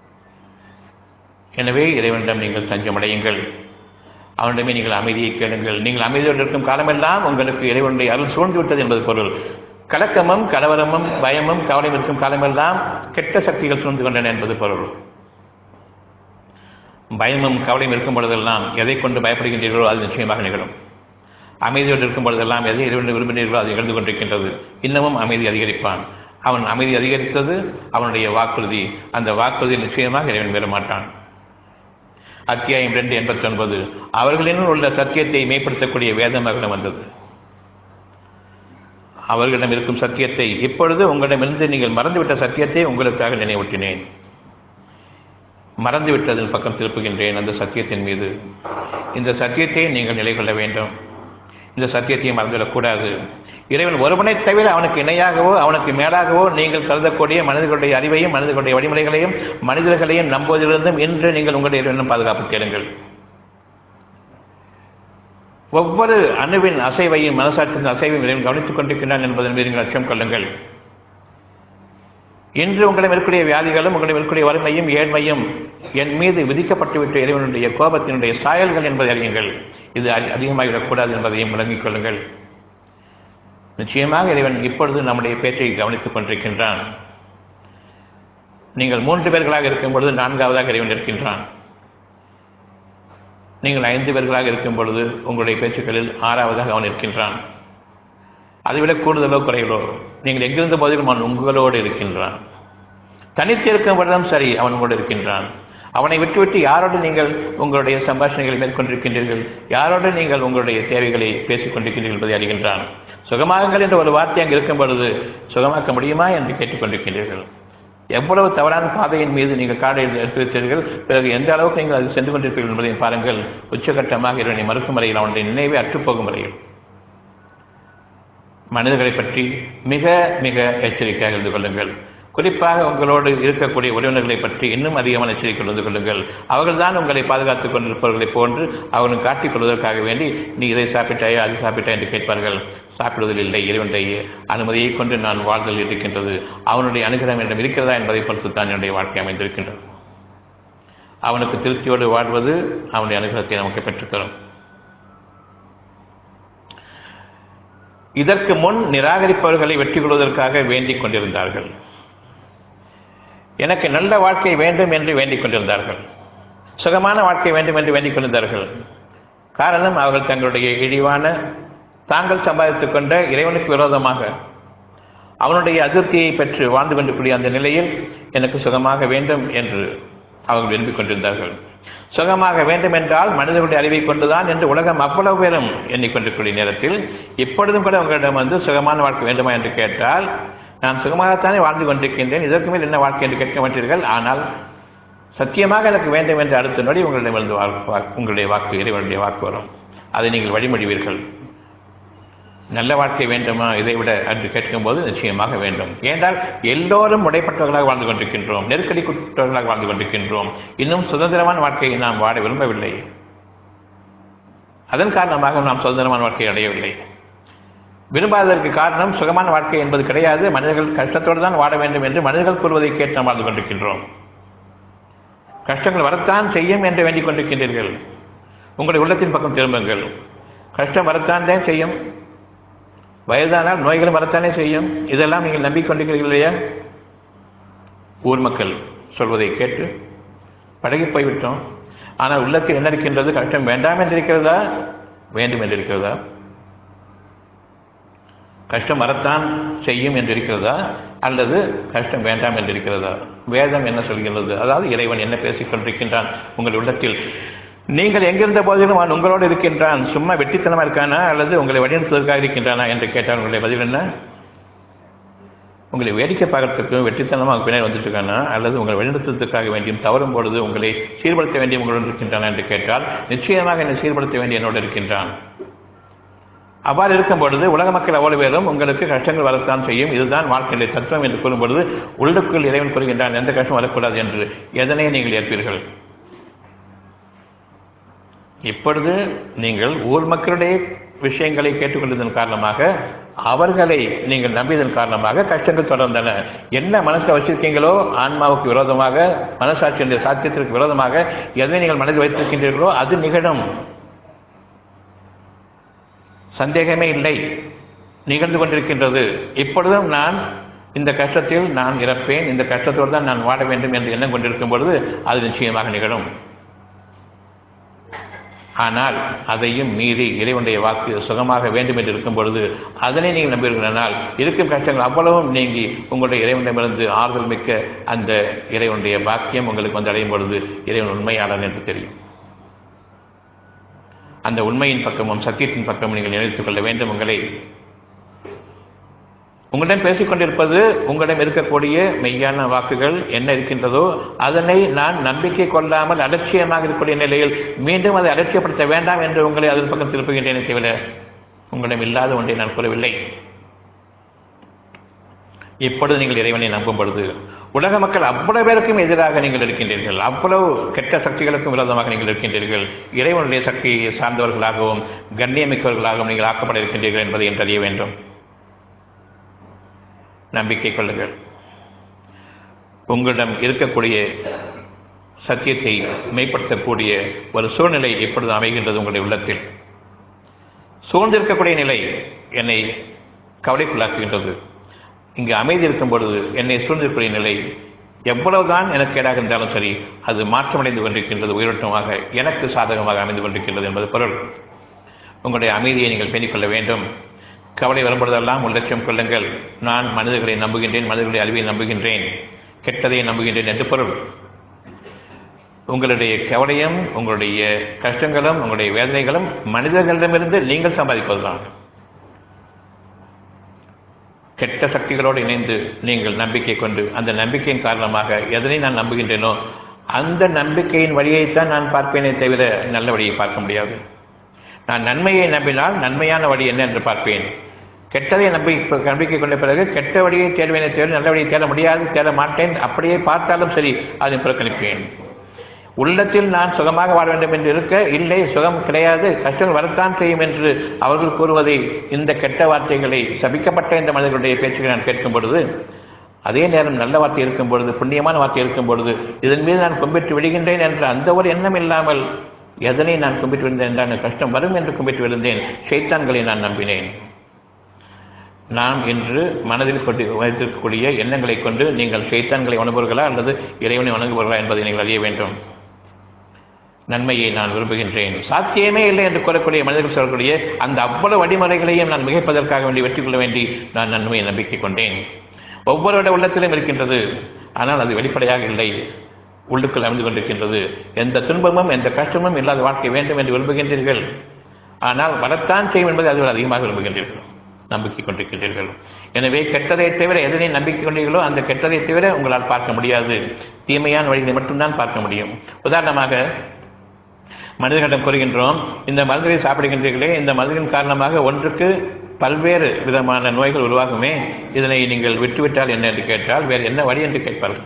எனவே இறைவனிடம் நீங்கள் தஞ்சமடையுங்கள் அவனிடமே நீங்கள் அமைதியை கேளுங்கள் நீங்கள் அமைதியோடு இருக்கும் காலமெல்லாம் உங்களுக்கு இறைவனுடைய அருள் சூழ்ந்து விட்டது என்பது பொருள் கலக்கமும் கலவரமும் பயமும் கவலையும் இருக்கும் காலமெல்லாம் கெட்ட சக்திகள் சூழ்ந்து கொண்டன என்பது பொருள் பயமும் கவலையும் இருக்கும் பொழுதெல்லாம் எதை கொண்டு பயப்படுகின்றீர்களோ அது நிச்சயமாக நிகழும் அமைதியோடு இருக்கும் பொழுதெல்லாம் எதை இறைவன் விரும்பினீர்களோ அது நிகழ்ந்து கொண்டிருக்கின்றது இன்னமும் அமைதி அதிகரிப்பான் அவன் அமைதி அதிகரித்தது அவனுடைய வாக்குறுதி அந்த வாக்குறுதி நிச்சயமாக இறைவன் பெற மாட்டான் அத்தியாயம் ரெண்டு எண்பத்தி ஒன்பது அவர்களிடம் உள்ள சத்தியத்தை மேம்படுத்தக்கூடிய வேதமாக வந்தது அவர்களிடம் இருக்கும் சத்தியத்தை இப்பொழுது உங்களிடமிருந்து நீங்கள் மறந்துவிட்ட சத்தியத்தை உங்களுக்காக நினைவூட்டினேன் மறந்துவிட்டதன் பக்கம் திருப்புகின்றேன் அந்த சத்தியத்தின் மீது இந்த சத்தியத்தை நீங்கள் நிலை கொள்ள வேண்டும் இந்த சத்தியத்தையும் மறந்துவிடக்கூடாது இறைவன் ஒருவனை தவிர அவனுக்கு இணையாகவோ அவனுக்கு மேலாகவோ நீங்கள் கருதக்கூடிய மனிதர்களுடைய அறிவையும் மனிதர்களுடைய வழிமுறைகளையும் மனிதர்களையும் நம்புவதிலிருந்தும் இன்று நீங்கள் உங்களுடைய இறைவனும் பாதுகாப்பு தேடுங்கள் ஒவ்வொரு அணுவின் அசைவையும் மனசாட்சியின் அசைவையும் இறைவன் கவனித்துக் கொண்டிருக்கிறான் என்பதன் மீது நீங்கள் அச்சம் கொள்ளுங்கள் இன்று உங்களிடம் இருக்கக்கூடிய வியாதிகளும் உங்களிடம் இருக்கக்கூடிய வறுமையும் ஏழ்மையும் என் மீது விதிக்கப்பட்டுவிட்ட இறைவனுடைய கோபத்தினுடைய சாயல்கள் என்பதை அறியுங்கள் இது அதிகமாகிவிடக்கூடாது என்பதையும் விளங்கிக் கொள்ளுங்கள் நிச்சயமாக இறைவன் இப்பொழுது நம்முடைய பேச்சை கவனித்துக் கொண்டிருக்கின்றான் நீங்கள் மூன்று பேர்களாக இருக்கும் பொழுது நான்காவதாக இறைவன் இருக்கின்றான் நீங்கள் ஐந்து பேர்களாக இருக்கும் பொழுது உங்களுடைய பேச்சுக்களில் ஆறாவதாக அவன் இருக்கின்றான் அதைவிட கூடுதலோ குறைகளோ நீங்கள் எங்கிருந்த போதிலும் அவன் உங்களோடு இருக்கின்றான் தனித்து இருக்கும் பொழுதும் சரி அவன் உங்களோடு இருக்கின்றான் அவனை விட்டுவிட்டு யாரோடு நீங்கள் உங்களுடைய சம்பாஷணைகளை மேற்கொண்டிருக்கின்றீர்கள் யாரோடு நீங்கள் உங்களுடைய தேவைகளை பேசிக் கொண்டிருக்கின்றீர்கள் என்பதை அறிகின்றான் சுகமாகுங்கள் என்ற ஒரு வார்த்தை அங்கு இருக்கும் பொழுது சுகமாக்க முடியுமா என்று கேட்டுக்கொண்டிருக்கின்றீர்கள் எவ்வளவு தவறான பாதையின் மீது நீங்கள் காடை எடுத்து வைத்தீர்கள் பிறகு எந்த அளவுக்கு நீங்கள் அது சென்று கொண்டிருப்பீர்கள் என்பதை பாருங்கள் உச்சகட்டமாக இறைவனை மறுக்கும் வரையில் அவனுடைய நினைவே அற்றுப்போகும் வரையில் மனிதர்களை பற்றி மிக மிக எச்சரிக்கையாக இருந்து கொள்ளுங்கள் குறிப்பாக உங்களோடு இருக்கக்கூடிய உறவினர்களை பற்றி இன்னும் அதிகமான எச்சரிக்கை இருந்து கொள்ளுங்கள் அவர்கள்தான் உங்களை பாதுகாத்துக் கொண்டிருப்பவர்களைப் போன்று அவர்களும் காட்டிக் கொள்வதற்காக வேண்டி நீ இதை சாப்பிட்டாயா அது சாப்பிட்டாயா என்று கேட்பார்கள் சாப்பிடுவதில் இல்லை இறைவனுடைய அனுமதியை கொண்டு நான் வாழ்தல் இருக்கின்றது அவனுடைய அனுகிரகம் என்னிடம் இருக்கிறதா என்பதை பொறுத்து தான் என்னுடைய வாழ்க்கை அமைந்திருக்கின்றது அவனுக்கு திருப்தியோடு வாழ்வது அவனுடைய அனுகிரகத்தை நமக்கு பெற்றுத்தரும் இதற்கு முன் நிராகரிப்பவர்களை வெற்றி கொள்வதற்காக வேண்டிக் கொண்டிருந்தார்கள் எனக்கு நல்ல வாழ்க்கை வேண்டும் என்று வேண்டிக் கொண்டிருந்தார்கள் சுகமான வாழ்க்கை வேண்டும் என்று வேண்டிக் கொண்டிருந்தார்கள் காரணம் அவர்கள் தங்களுடைய இழிவான தாங்கள் சம்பாதித்துக் கொண்ட இறைவனுக்கு விரோதமாக அவனுடைய அதிருப்தியை பெற்று வாழ்ந்து கொண்டிருக்கூடிய அந்த நிலையில் எனக்கு சுகமாக வேண்டும் என்று அவர்கள் விரும்பிக் கொண்டிருந்தார்கள் சுகமாக வேண்டும் என்றால் மனிதர்களுடைய அறிவை கொண்டுதான் என்று உலகம் அவ்வளவு பேரும் எண்ணிக்கொண்டிருக்கூடிய நேரத்தில் இப்பொழுதும் கூட உங்களிடம் வந்து சுகமான வாழ்க்கை வேண்டுமா என்று கேட்டால் நான் சுகமாகத்தானே வாழ்ந்து கொண்டிருக்கின்றேன் இதற்கு மேல் என்ன வாழ்க்கை என்று கேட்க மாட்டீர்கள் ஆனால் சத்தியமாக எனக்கு வேண்டும் என்று அடுத்த நொடி உங்களிடமிருந்து உங்களுடைய வாக்கு இறைவனுடைய வாக்கு வரும் அதை நீங்கள் வழிமொழிவீர்கள் நல்ல வாழ்க்கை வேண்டுமா இதை விட என்று கேட்கும்போது நிச்சயமாக வேண்டும் ஏனென்றால் எல்லோரும் உடைப்பட்டவர்களாக வாழ்ந்து கொண்டிருக்கின்றோம் நெருக்கடிக்குற்றவர்களாக வாழ்ந்து கொண்டிருக்கின்றோம் இன்னும் சுதந்திரமான வாழ்க்கையை நாம் வாட விரும்பவில்லை அதன் காரணமாக நாம் சுதந்திரமான வாழ்க்கையை அடையவில்லை விரும்பாததற்கு காரணம் சுகமான வாழ்க்கை என்பது கிடையாது மனிதர்கள் கஷ்டத்தோடு தான் வாட வேண்டும் என்று மனிதர்கள் கூறுவதை கேட்டு நாம் வாழ்ந்து கொண்டிருக்கின்றோம் கஷ்டங்கள் வரத்தான் செய்யும் என்று வேண்டிக் கொண்டிருக்கின்றீர்கள் உங்களுடைய உள்ளத்தின் பக்கம் திரும்புங்கள் கஷ்டம் வரத்தான் தான் செய்யும் வயதானால் நோய்களும் வரத்தானே செய்யும் இதெல்லாம் நீங்கள் நம்பிக்கொண்டிருக்கிறீர்கள் இல்லையா ஊர் மக்கள் சொல்வதை கேட்டு பழகி போய்விட்டோம் ஆனால் உள்ளத்தில் என்ன இருக்கின்றது கஷ்டம் வேண்டாம் என்று இருக்கிறதா வேண்டும் என்று இருக்கிறதா கஷ்டம் வரத்தான் செய்யும் என்று இருக்கிறதா அல்லது கஷ்டம் வேண்டாம் என்று இருக்கிறதா வேதம் என்ன சொல்கிறது அதாவது இறைவன் என்ன பேசிக் கொண்டிருக்கின்றான் உங்கள் உள்ளத்தில் நீங்கள் எங்கிருந்த போதிலும் அவன் உங்களோடு இருக்கின்றான் சும்மா வெட்டித்தனமா இருக்கானா அல்லது உங்களை வழிநடத்துவதற்காக இருக்கின்றானா என்று கேட்டால் உங்களுடைய பதில் என்ன உங்களை வேடிக்கை பார்க்கறதுக்கு வெற்றித்தனமாக பின்னாடி வந்துட்டு இருக்கானா அல்லது உங்களை வழிநடத்துவதற்காக வேண்டியும் தவறும் பொழுது உங்களை சீர்படுத்த வேண்டிய உங்களோடு இருக்கின்றானா என்று கேட்டால் நிச்சயமாக என்னை சீர்படுத்த வேண்டிய என்னோடு இருக்கின்றான் அவ்வாறு இருக்கும் பொழுது உலக மக்கள் அவ்வளவு பேரும் உங்களுக்கு கஷ்டங்கள் வரத்தான் செய்யும் இதுதான் வாழ்க்கையுடைய தத்துவம் என்று கூறும் பொழுது உள்ளுக்குள் இறைவன் கூறுகின்றான் எந்த கஷ்டம் வரக்கூடாது என்று எதனை நீங்கள் ஏற்பீர்கள் இப்பொழுது நீங்கள் ஊர் மக்களுடைய விஷயங்களை கேட்டுக்கொண்டதன் காரணமாக அவர்களை நீங்கள் நம்பியதன் காரணமாக கஷ்டங்கள் தொடர்ந்தன என்ன மனசில் வச்சிருக்கீங்களோ ஆன்மாவுக்கு விரோதமாக மனசாட்சியுடைய சாத்தியத்திற்கு விரோதமாக எதை நீங்கள் மனதில் வைத்திருக்கின்றீர்களோ அது நிகழும் சந்தேகமே இல்லை நிகழ்ந்து கொண்டிருக்கின்றது இப்பொழுதும் நான் இந்த கஷ்டத்தில் நான் இறப்பேன் இந்த கஷ்டத்தோடு தான் நான் வாட வேண்டும் என்று எண்ணம் கொண்டிருக்கும் பொழுது அது நிச்சயமாக நிகழும் ஆனால் அதையும் மீறி இறைவனுடைய வாக்கு சுகமாக வேண்டும் என்று இருக்கும் பொழுது அதனை நீங்கள் நம்புகிறீர்களானால் இருக்கும் கஷ்டங்கள் அவ்வளவும் நீங்கி உங்களுடைய இறைவனிடமிருந்து ஆறுதல் மிக்க அந்த இறைவனுடைய பாக்கியம் உங்களுக்கு வந்து அடையும் பொழுது இறைவன் உண்மையாளன் என்று தெரியும் அந்த உண்மையின் பக்கமும் சத்தியத்தின் பக்கமும் நீங்கள் நினைத்துக் கொள்ள வேண்டும் உங்களை உங்களிடம் பேசிக் கொண்டிருப்பது உங்களிடம் இருக்கக்கூடிய மெய்யான வாக்குகள் என்ன இருக்கின்றதோ அதனை நான் நம்பிக்கை கொள்ளாமல் அலட்சியமாக இருக்கக்கூடிய நிலையில் மீண்டும் அதை அலட்சியப்படுத்த வேண்டாம் என்று உங்களை அதன் பக்கம் திருப்புகின்றேனே தவிர உங்களிடம் இல்லாத ஒன்றை நான் கூறவில்லை இப்பொழுது நீங்கள் இறைவனை நம்பும் பொழுது உலக மக்கள் அவ்வளவு பேருக்கும் எதிராக நீங்கள் இருக்கின்றீர்கள் அவ்வளவு கெட்ட சக்திகளுக்கும் விரோதமாக நீங்கள் இருக்கின்றீர்கள் இறைவனுடைய சக்தியை சார்ந்தவர்களாகவும் கண்ணியமிக்கவர்களாகவும் நீங்கள் ஆக்கப்பட இருக்கின்றீர்கள் என்பதை என்று அறிய வேண்டும் நம்பிக்கை கொள்ளுங்கள் உங்களிடம் இருக்கக்கூடிய சத்தியத்தை மெய்ப்படுத்தக்கூடிய ஒரு சூழ்நிலை எப்பொழுது அமைகின்றது உங்களுடைய உள்ளத்தில் சூழ்ந்திருக்கக்கூடிய நிலை என்னை கவலைக்குள்ளாக்குகின்றது இங்கு அமைதி இருக்கும் பொழுது என்னை சூழ்ந்திருக்கக்கூடிய நிலை எவ்வளவுதான் எனக்கு கேடாக இருந்தாலும் சரி அது மாற்றமடைந்து கொண்டிருக்கின்றது உயிரோட்டமாக எனக்கு சாதகமாக அமைந்து கொண்டிருக்கின்றது என்பது பொருள் உங்களுடைய அமைதியை நீங்கள் பேணிக்கொள்ள வேண்டும் கவலை வரும்பொழுதெல்லாம் ஒரு லட்சம் கொள்ளுங்கள் நான் மனிதர்களை நம்புகின்றேன் மனிதர்களை அறிவியை நம்புகின்றேன் கெட்டதை நம்புகின்றேன் என்று பொருள் உங்களுடைய கவலையும் உங்களுடைய கஷ்டங்களும் உங்களுடைய வேதனைகளும் மனிதர்களிடமிருந்து நீங்கள் சம்பாதிப்பதுதான் கெட்ட சக்திகளோடு இணைந்து நீங்கள் நம்பிக்கை கொண்டு அந்த நம்பிக்கையின் காரணமாக எதனை நான் நம்புகின்றேனோ அந்த நம்பிக்கையின் வழியைத்தான் நான் பார்ப்பேனே தவிர நல்ல வழியை பார்க்க முடியாது நான் நன்மையை நம்பினால் நன்மையான வழி என்ன என்று பார்ப்பேன் கெட்டதை நம்பி நம்பிக்கை கொண்ட பிறகு கெட்ட வழியை தேடுவேனே தவிர நல்ல வழியை தேட முடியாது தேட மாட்டேன் அப்படியே பார்த்தாலும் சரி அதை புறக்கணிப்பேன் உள்ளத்தில் நான் சுகமாக வாழ வேண்டும் என்று இருக்க இல்லை சுகம் கிடையாது கஷ்டங்கள் வரத்தான் செய்யும் என்று அவர்கள் கூறுவதை இந்த கெட்ட வார்த்தைகளை சபிக்கப்பட்ட இந்த மனிதர்களுடைய பேச்சுகளை நான் கேட்கும் பொழுது அதே நேரம் நல்ல வார்த்தை இருக்கும் பொழுது புண்ணியமான வார்த்தை இருக்கும் பொழுது இதன் மீது நான் கும்பிட்டு விடுகின்றேன் என்ற அந்த ஒரு எண்ணம் இல்லாமல் எதனை நான் கும்பிட்டு விழுந்தேன் என்றால் கஷ்டம் வரும் என்று கும்பிட்டு விழுந்தேன் ஷைத்தான்களை நான் நம்பினேன் நாம் இன்று மனதில் கொண்டு வைத்திருக்கக்கூடிய எண்ணங்களை கொண்டு நீங்கள் ஷைத்தான்களை வணங்குவர்களா அல்லது இறைவனை வணங்குவர்களா என்பதை நீங்கள் அறிய வேண்டும் நன்மையை நான் விரும்புகின்றேன் சாத்தியமே இல்லை என்று கூறக்கூடிய மனிதர்கள் சொல்லக்கூடிய அந்த அவ்வளவு வழிமுறைகளையும் நான் மிகைப்பதற்காக வேண்டி வெற்றி கொள்ள வேண்டி நான் நன்மையை நம்பிக்கை கொண்டேன் ஒவ்வொருவருடைய உள்ளத்திலும் இருக்கின்றது ஆனால் அது வெளிப்படையாக இல்லை உள்ளுக்குள் அமைந்து கொண்டிருக்கின்றது எந்த துன்பமும் எந்த கஷ்டமும் இல்லாத வாழ்க்கை வேண்டும் என்று விரும்புகின்றீர்கள் ஆனால் வரத்தான் செய்யும் என்பதை அது அதிகமாக விரும்புகின்றீர்கள் நம்பிக்கை கொண்டிருக்கின்றீர்கள் எனவே கெட்டதை தவிர எதனை நம்பிக்கை கொண்டீர்களோ அந்த கெட்டதை தவிர உங்களால் பார்க்க முடியாது தீமையான வழிகளை மட்டும்தான் பார்க்க முடியும் உதாரணமாக மனிதர்களிடம் கூறுகின்றோம் இந்த மருந்துகளை சாப்பிடுகின்றீர்களே இந்த மருந்தின் காரணமாக ஒன்றுக்கு பல்வேறு விதமான நோய்கள் உருவாகுமே இதனை நீங்கள் விட்டுவிட்டால் என்ன என்று கேட்டால் வேறு என்ன வழி என்று கேட்பார்கள்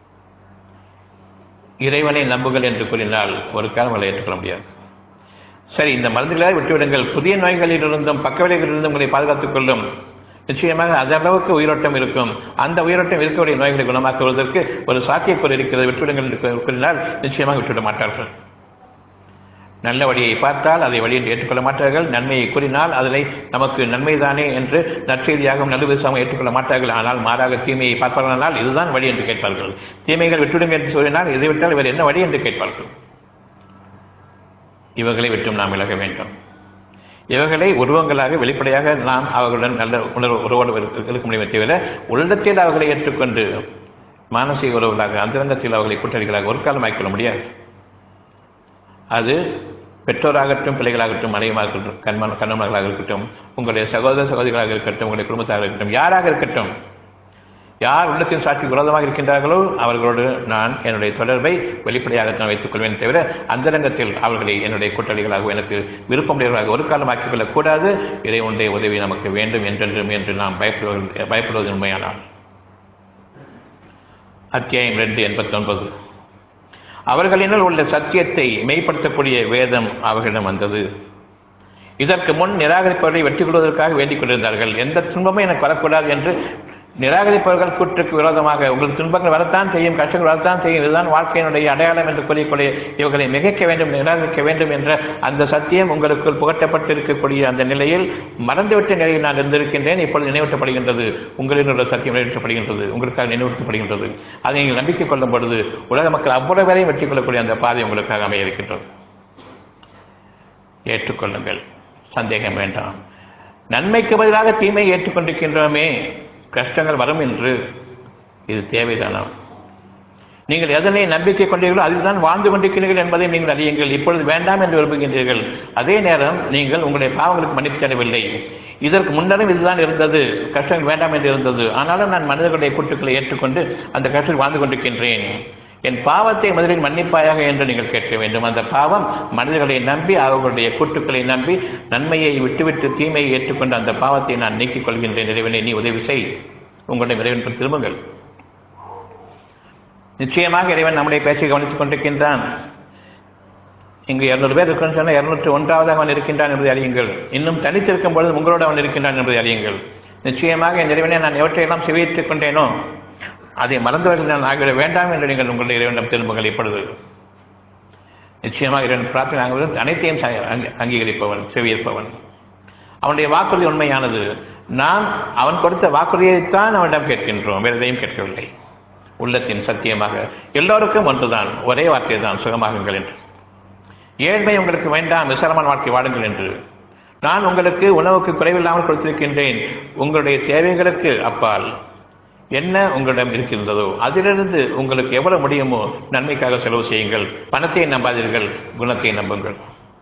இறைவனை நம்புங்கள் என்று கூறினால் ஒரு காலம் அவளை ஏற்றுக்கொள்ள முடியாது சரி இந்த மருந்துகளை விட்டுவிடுங்கள் புதிய நோய்களிலிருந்தும் பக்க விளைவுகளிலிருந்தும் உங்களை பாதுகாத்துக் கொள்ளும் நிச்சயமாக அதளவுக்கு உயிரோட்டம் இருக்கும் அந்த உயிரோட்டம் இருக்கக்கூடிய நோய்களை குணமாக்குவதற்கு ஒரு சாத்தியக்கூறு இருக்கிறது விட்டுவிடுங்கள் என்று கூறினால் நிச்சயமாக விட்டுவிட மாட்டார்கள் நல்ல வழியை பார்த்தால் அதை வழியில் ஏற்றுக்கொள்ள மாட்டார்கள் நன்மையை கூறினால் அதனை நமக்கு நன்மைதானே என்று நற்செய்தியாகவும் நல்ல விதமாக ஏற்றுக்கொள்ள மாட்டார்கள் ஆனால் மாறாக தீமையை பார்ப்பார்களானால் இதுதான் வழி என்று கேட்பார்கள் தீமைகள் விட்டுவிடுங்க என்று சொல்லினால் இதை விட்டால் வேறு என்ன வழி என்று கேட்பார்கள் இவர்களை விட்டும் நாம் விலக வேண்டும் இவர்களை உருவங்களாக வெளிப்படையாக நாம் அவர்களுடன் நல்ல உணர்வு உறவோடு இருக்க முடியுமே தவிர உள்ளத்தில் அவர்களை ஏற்றுக்கொண்டு மானசீக உறவுகளாக அந்தரங்கத்தில் அவர்களை கூட்டணிகளாக ஒரு காலம் ஆக்கிக்கொள்ள முடியாது அது பெற்றோராகட்டும் பிள்ளைகளாகட்டும் மனைவியாக இருக்கட்டும் கண்மன் கண்ணமர்களாக இருக்கட்டும் உங்களுடைய சகோதர சகோதரிகளாக இருக்கட்டும் உங்களுடைய குடும்பத்தாக இருக்கட்டும் யாராக இருக்கட்டும் யார் உள்ளத்தின் சாட்சி விரோதமாக இருக்கின்றார்களோ அவர்களோடு நான் என்னுடைய தொடர்பை வெளிப்படையாகத்தான் வைத்துக் கொள்வேன் தவிர அந்தரங்கத்தில் அவர்களை என்னுடைய கூட்டாளிகளாக எனக்கு விருப்பமுடையவர்களாக ஒரு காலம் ஆக்கிக் கொள்ளக்கூடாது இறைவனுடைய உதவி நமக்கு வேண்டும் என்றென்றும் என்று நாம் பயப்படுவது பயப்படுவது உண்மையானால் அத்தியாயம் ரெண்டு எண்பத்தொன்பது அவர்களினால் உள்ள சத்தியத்தை மெய்ப்படுத்தக்கூடிய வேதம் அவர்களிடம் வந்தது இதற்கு முன் நிராகரிப்பவர்களை வெற்றி கொள்வதற்காக வேண்டிக் கொண்டிருந்தார்கள் எந்த துன்பமும் எனக்கு வரக்கூடாது என்று நிராகரிப்பவர்கள் கூற்றுக்கு விரோதமாக உங்களுக்கு துன்பங்கள் வரத்தான் செய்யும் கஷ்டங்கள் வரத்தான் செய்யும் இதுதான் வாழ்க்கையினுடைய அடையாளம் என்று கூறிக்கூடிய இவர்களை மிகைக்க வேண்டும் நிராகரிக்க வேண்டும் என்ற அந்த சத்தியம் உங்களுக்குள் புகட்டப்பட்டிருக்கக்கூடிய அந்த நிலையில் மறந்துவிட்ட நிலையில் நான் இருந்திருக்கின்றேன் இப்பொழுது நினைவூட்டப்படுகின்றது உங்களினுடைய சத்தியம் நினைவூட்டப்படுகின்றது உங்களுக்காக நினைவூட்டப்படுகின்றது அதை நீங்கள் நம்பிக்கை கொள்ளும் பொழுது உலக மக்கள் அவ்வளவு வரையும் வெற்றி கொள்ளக்கூடிய அந்த பாதை உங்களுக்காக அமைய இருக்கின்றது ஏற்றுக்கொள்ளுங்கள் சந்தேகம் வேண்டாம் நன்மைக்கு பதிலாக தீமையை ஏற்றுக்கொண்டிருக்கின்றோமே கஷ்டங்கள் வரும் என்று இது தேவைதானா நீங்கள் எதனை நம்பிக்கை கொண்டீர்களோ அதில்தான் வாழ்ந்து கொண்டிருக்கிறீர்கள் என்பதை நீங்கள் அறியுங்கள் இப்பொழுது வேண்டாம் என்று விரும்புகின்றீர்கள் அதே நேரம் நீங்கள் உங்களுடைய பாவங்களுக்கு மன்னிப்பு தரவில்லை இதற்கு முன்னரும் இதுதான் இருந்தது கஷ்டங்கள் வேண்டாம் என்று இருந்தது ஆனாலும் நான் மனிதர்களுடைய கூட்டுக்களை ஏற்றுக்கொண்டு அந்த கஷ்டத்தில் வாழ்ந்து கொண்டிருக்கின்றேன் என் பாவத்தை முதலில் மன்னிப்பாயாக என்று நீங்கள் கேட்க வேண்டும் அந்த பாவம் மனிதர்களை நம்பி அவர்களுடைய கூட்டுக்களை நம்பி நன்மையை விட்டுவிட்டு தீமையை ஏற்றுக்கொண்டு அந்த பாவத்தை நான் நீக்கிக் கொள்கின்றேன் இறைவனை நீ உதவி செய் உங்களுடைய இறைவன் திரும்புங்கள் நிச்சயமாக இறைவன் நம்முடைய பேச்சை கவனித்துக் கொண்டிருக்கின்றான் இங்கு இருநூறு பேர் இருக்கிறன்னு சொன்னால் இருநூற்று ஒன்றாவதாக அவன் இருக்கின்றான் என்பதை அறியுங்கள் இன்னும் தனித்திருக்கும் பொழுது உங்களோடு அவன் இருக்கின்றான் என்பதை அறியுங்கள் நிச்சயமாக என் இறைவனை நான் எவற்றையெல்லாம் செவியிட்டுக் கொண்டேனோ அதை மறந்தவர்கள் நான் ஆகிவிட வேண்டாம் என்று நீங்கள் உங்களுடைய இறைவனிடம் திரும்புங்கள் இப்பொழுது நிச்சயமாக இறைவன் பிரார்த்தனை ஆகுவது அனைத்தையும் அங்கீகரிப்பவன் செவியேற்பவன் அவனுடைய வாக்குறுதி உண்மையானது நாம் அவன் கொடுத்த வாக்குறுதியைத்தான் அவனிடம் கேட்கின்றோம் வேறு எதையும் கேட்கவில்லை உள்ளத்தின் சத்தியமாக எல்லோருக்கும் ஒன்றுதான் ஒரே வார்த்தை தான் சுகமாகுங்கள் என்று ஏழ்மை உங்களுக்கு வேண்டாம் விசாலமான வாழ்க்கை வாடுங்கள் என்று நான் உங்களுக்கு உணவுக்கு குறைவில்லாமல் கொடுத்திருக்கின்றேன் உங்களுடைய தேவைகளுக்கு அப்பால் என்ன உங்களிடம் இருக்கின்றதோ அதிலிருந்து உங்களுக்கு எவ்வளவு முடியுமோ நன்மைக்காக செலவு செய்யுங்கள் பணத்தை நம்பாதீர்கள் குணத்தை நம்புங்கள்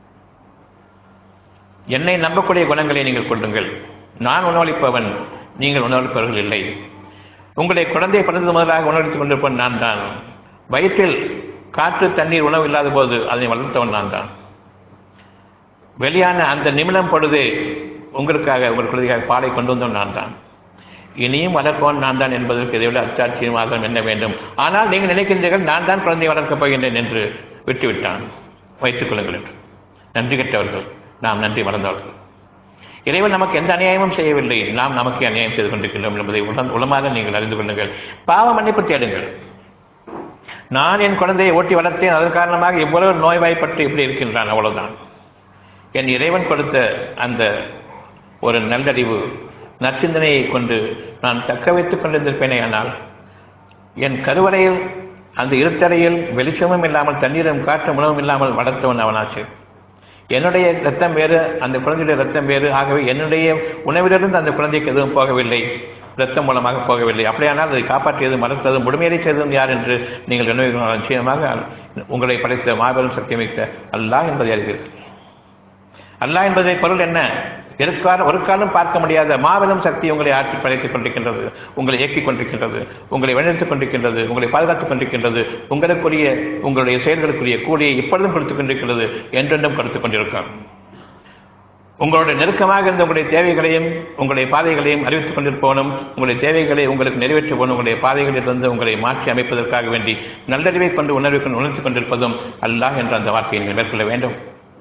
என்னை நம்பக்கூடிய குணங்களை நீங்கள் கொள்ளுங்கள் நான் உணவளிப்பவன் நீங்கள் உணவளிப்பவர்கள் இல்லை உங்களுடைய குழந்தை பிறந்தது முதலாக உணவளித்துக் கொண்டிருப்பவன் நான் தான் வயிற்றில் காற்று தண்ணீர் உணவு இல்லாத போது அதை வளர்த்தவன் நான் தான் வெளியான அந்த நிமிடம் பொழுதே உங்களுக்காக உங்கள் குழந்தைக்காக பாலை கொண்டு வந்தவன் நான் தான் இனியும் வளர்ப்பவன் நான் தான் என்பதற்கு இதை விட அச்சாட்சியமாக என்ன வேண்டும் ஆனால் நீங்கள் நினைக்கின்றீர்கள் நான் தான் குழந்தை வளர்க்கப் போகின்றேன் என்று விட்டுவிட்டான் வைத்துக் கொள்ளுங்கள் என்று நன்றி கெட்டவர்கள் நாம் நன்றி மறந்தவர்கள் இறைவன் நமக்கு எந்த அநியாயமும் செய்யவில்லை நாம் நமக்கு அநியாயம் செய்து கொண்டிருக்கின்றோம் என்பதை உடன் உளமாக நீங்கள் அறிந்து கொள்ளுங்கள் பாவ மன்னிப்பு தேடுங்கள் நான் என் குழந்தையை ஓட்டி வளர்த்தேன் அதன் காரணமாக இவ்வளவு நோய்வாய்ப்பட்டு இப்படி இருக்கின்றான் அவ்வளவுதான் என் இறைவன் கொடுத்த அந்த ஒரு நல்லறிவு நற்சிந்தனையை கொண்டு நான் தக்க வைத்துக் கொண்டிருந்திருப்பேனே ஆனால் என் கருவறையில் அந்த இருட்டறையில் வெளிச்சமும் இல்லாமல் தண்ணீரும் காற்றும் உணவும் இல்லாமல் வளர்த்தவன் அவனாச்சு என்னுடைய ரத்தம் வேறு அந்த குழந்தையுடைய ரத்தம் வேறு ஆகவே என்னுடைய உணவிலிருந்து அந்த குழந்தைக்கு எதுவும் போகவில்லை ரத்தம் மூலமாக போகவில்லை அப்படியானால் அதை காப்பாற்றியது மறுத்தது முழுமையை செய்ததும் யார் என்று நீங்கள் நினைவுகள் நிச்சயமாக உங்களை படைத்த மாபெரும் சக்தியமிக்க அல்லாஹ் என்பதை அறிவீர்கள் அல்லாஹ் என்பதை பொருள் என்ன இருக்கால ஒரு காலம் பார்க்க முடியாத மாபெரும் சக்தி உங்களை ஆட்சி படைத்துக் கொண்டிருக்கின்றது உங்களை இயக்கிக் கொண்டிருக்கின்றது உங்களை வழிநடத்திக் கொண்டிருக்கின்றது உங்களை பாதுகாத்துக் கொண்டிருக்கின்றது உங்களுக்குரிய உங்களுடைய செயல்களுக்குரிய கூலியை இப்பொழுதும் கொடுத்துக் கொண்டிருக்கிறது என்றென்றும் கொடுத்துக் கொண்டிருக்கும் உங்களுடைய நெருக்கமாக இருந்த உங்களுடைய தேவைகளையும் உங்களுடைய பாதைகளையும் அறிவித்துக் கொண்டிருப்பவனும் உங்களுடைய தேவைகளை உங்களுக்கு நிறைவேற்றுவனும் உங்களுடைய பாதைகளிலிருந்து உங்களை மாற்றி அமைப்பதற்காக வேண்டி நல்லறிவை கொண்டு உணர்வை கொண்டு உணர்த்துக் கொண்டிருப்பதும் அல்லாஹ் என்ற அந்த வார்த்தையை நீங்கள் மேற்கொள்ள வேண்டும்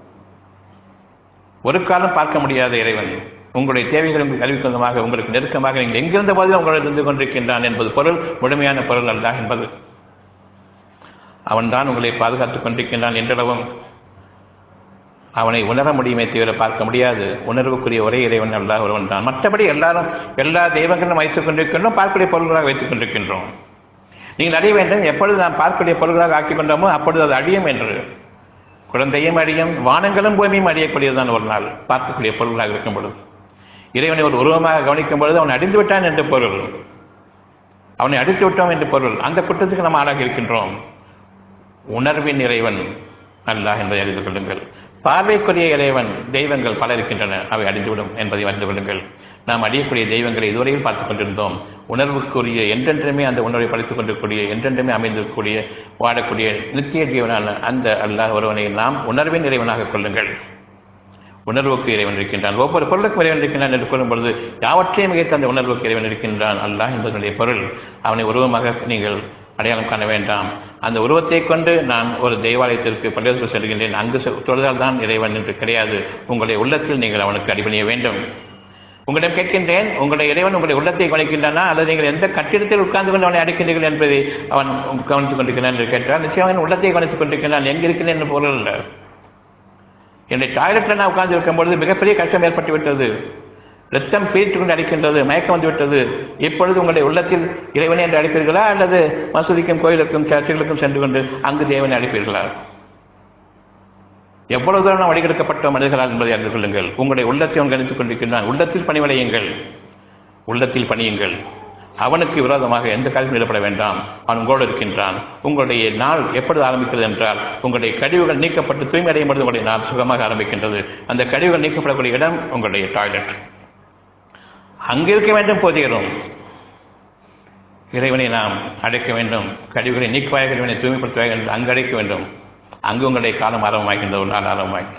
ஒரு காலம் பார்க்க முடியாத இறைவன் உங்களுடைய தேவைகளை உங்களுக்கு அறிவிக்கிறதுமாக உங்களுக்கு நெருக்கமாக நீங்கள் எங்கிருந்த போதிலும் உங்களோடு இருந்து கொண்டிருக்கின்றான் என்பது பொருள் முழுமையான பொருள் அல்ல என்பது அவன்தான் உங்களை பாதுகாத்துக் கொண்டிருக்கின்றான் என்றளவும் அவனை உணர முடியுமே தவிர பார்க்க முடியாது உணர்வுக்குரிய ஒரே இறைவன் அல்லா ஒருவன் தான் மற்றபடி எல்லாரும் எல்லா தெய்வங்களும் வைத்துக் கொண்டிருக்கின்றோம் பார்க்கக்கூடிய பொருள்களாக வைத்துக் கொண்டிருக்கின்றோம் நீங்கள் அறிய வேண்டும் எப்பொழுது நாம் பார்க்கக்கூடிய பொருள்களாக ஆக்கிக் கொண்டோமோ அப்பொழுது அது அழியும் என்று குழந்தையும் அழியும் வானங்களும் பூமியும் அழியக்கூடியதுதான் ஒரு நாள் பார்க்கக்கூடிய பொருள்களாக இருக்கும் பொழுது இறைவனை ஒரு உருவமாக கவனிக்கும் பொழுது அவன் அடிந்து விட்டான் என்று பொருள் அவனை அடித்து விட்டோம் என்று பொருள் அந்த குற்றத்துக்கு நாம் ஆளாக இருக்கின்றோம் உணர்வின் இறைவன் அல்லாஹ் என்பதை அறிந்து கொள்ளுங்கள் பார்வைக்குரிய இறைவன் தெய்வங்கள் பல இருக்கின்றன அவை அடிந்துவிடும் என்பதை அறிந்து கொள்ளுங்கள் நாம் அடியக்கூடிய தெய்வங்களை இதுவரையில் பார்த்துக் கொண்டிருந்தோம் உணர்வுக்குரிய என்றென்றுமே அந்த உணர்வை படைத்துக் கொண்டிருக்கூடிய என்றென்றுமே அமைந்திருக்கக்கூடிய வாழக்கூடிய நித்திய ஜீவனான அந்த அல்லாஹ் ஒருவனை நாம் உணர்வின் இறைவனாக கொள்ளுங்கள் உணர்வுக்கு இறைவன் இருக்கின்றான் ஒவ்வொரு பொருளுக்கும் இறைவன் இருக்கின்றான் என்று கூறும் பொழுது யாவற்றையும் மிகைத்த அந்த உணர்வுக்கு இறைவன் இருக்கின்றான் அல்லாஹ் என்பதனுடைய பொருள் அவனை உருவமாக நீங்கள் அடையாளம் காண வேண்டாம் அந்த உருவத்தை கொண்டு நான் ஒரு தெய்வாலயத்திற்கு பள்ளியத்திற்கு செல்கின்றேன் அங்கு தொழுதால் தான் இறைவன் என்று கிடையாது உங்களுடைய உள்ளத்தில் நீங்கள் அவனுக்கு அடிபணிய வேண்டும் உங்களிடம் கேட்கின்றேன் உங்களுடைய இறைவன் உங்களுடைய உள்ளத்தை கவனிக்கின்றனா அல்லது நீங்கள் எந்த கட்டிடத்தில் உட்கார்ந்து கொண்டு அவனை அடைக்கின்றீர்கள் என்பதை அவன் கவனித்துக் கொண்டிருக்கிறான் என்று கேட்டால் நிச்சயமாக உள்ளத்தை கவனித்துக் கொண்டிருக்கிறான் எங்கே இருக்கிறேன் என்று பொருள் இல்லை என்னுடைய டாய்லெட்டில் நான் உட்கார்ந்து இருக்கும் பொழுது மிகப்பெரிய கஷ்டம் ஏற்பட்டு விட்டது ரத்தம் பீரிட்டு கொண்டு அடிக்கின்றது மயக்கம் வந்து விட்டது இப்பொழுது உங்களுடைய உள்ளத்தில் இறைவனை என்று அழைப்பீர்களா அல்லது மசூதிக்கும் கோயிலுக்கும் சர்ச்சுகளுக்கும் சென்று கொண்டு அங்கு தேவனை அழைப்பீர்களா எவ்வளவு தூரம் நாம் வழிகெடுக்கப்பட்ட மனிதர்களால் என்பதை அறிந்து கொள்ளுங்கள் உங்களுடைய உள்ளத்தை அவன் கணித்துக் கொண்டிருக்கின்றான் உள்ளத்தில் பணிவடையுங்கள் உள்ளத்தில் பணியுங்கள் அவனுக்கு விரோதமாக எந்த காரியமும் ஈடுபட வேண்டாம் அவன் உங்களோடு இருக்கின்றான் உங்களுடைய நாள் எப்பொழுது ஆரம்பிக்கிறது என்றால் உங்களுடைய கழிவுகள் நீக்கப்பட்டு தூய்மை அடையும் பொழுது உங்களுடைய நாள் சுகமாக ஆரம்பிக்கின்றது அந்த கழிவுகள் நீக்கப்படக்கூடிய இடம் உங்களுடைய டாய்லெட் அங்கு இருக்க வேண்டும் போதுகிறோம் இறைவனை நாம் அடைக்க வேண்டும் கழிவுகளை நீக்குவாயாக இறைவனை தூய்மைப்படுத்துவாயாக என்று அங்கு அடைக்க வேண்டும் அங்கு உங்களுடைய காலம் ஆரம்பமாகின்றது ஒரு நாள் ஆரம்பமாகி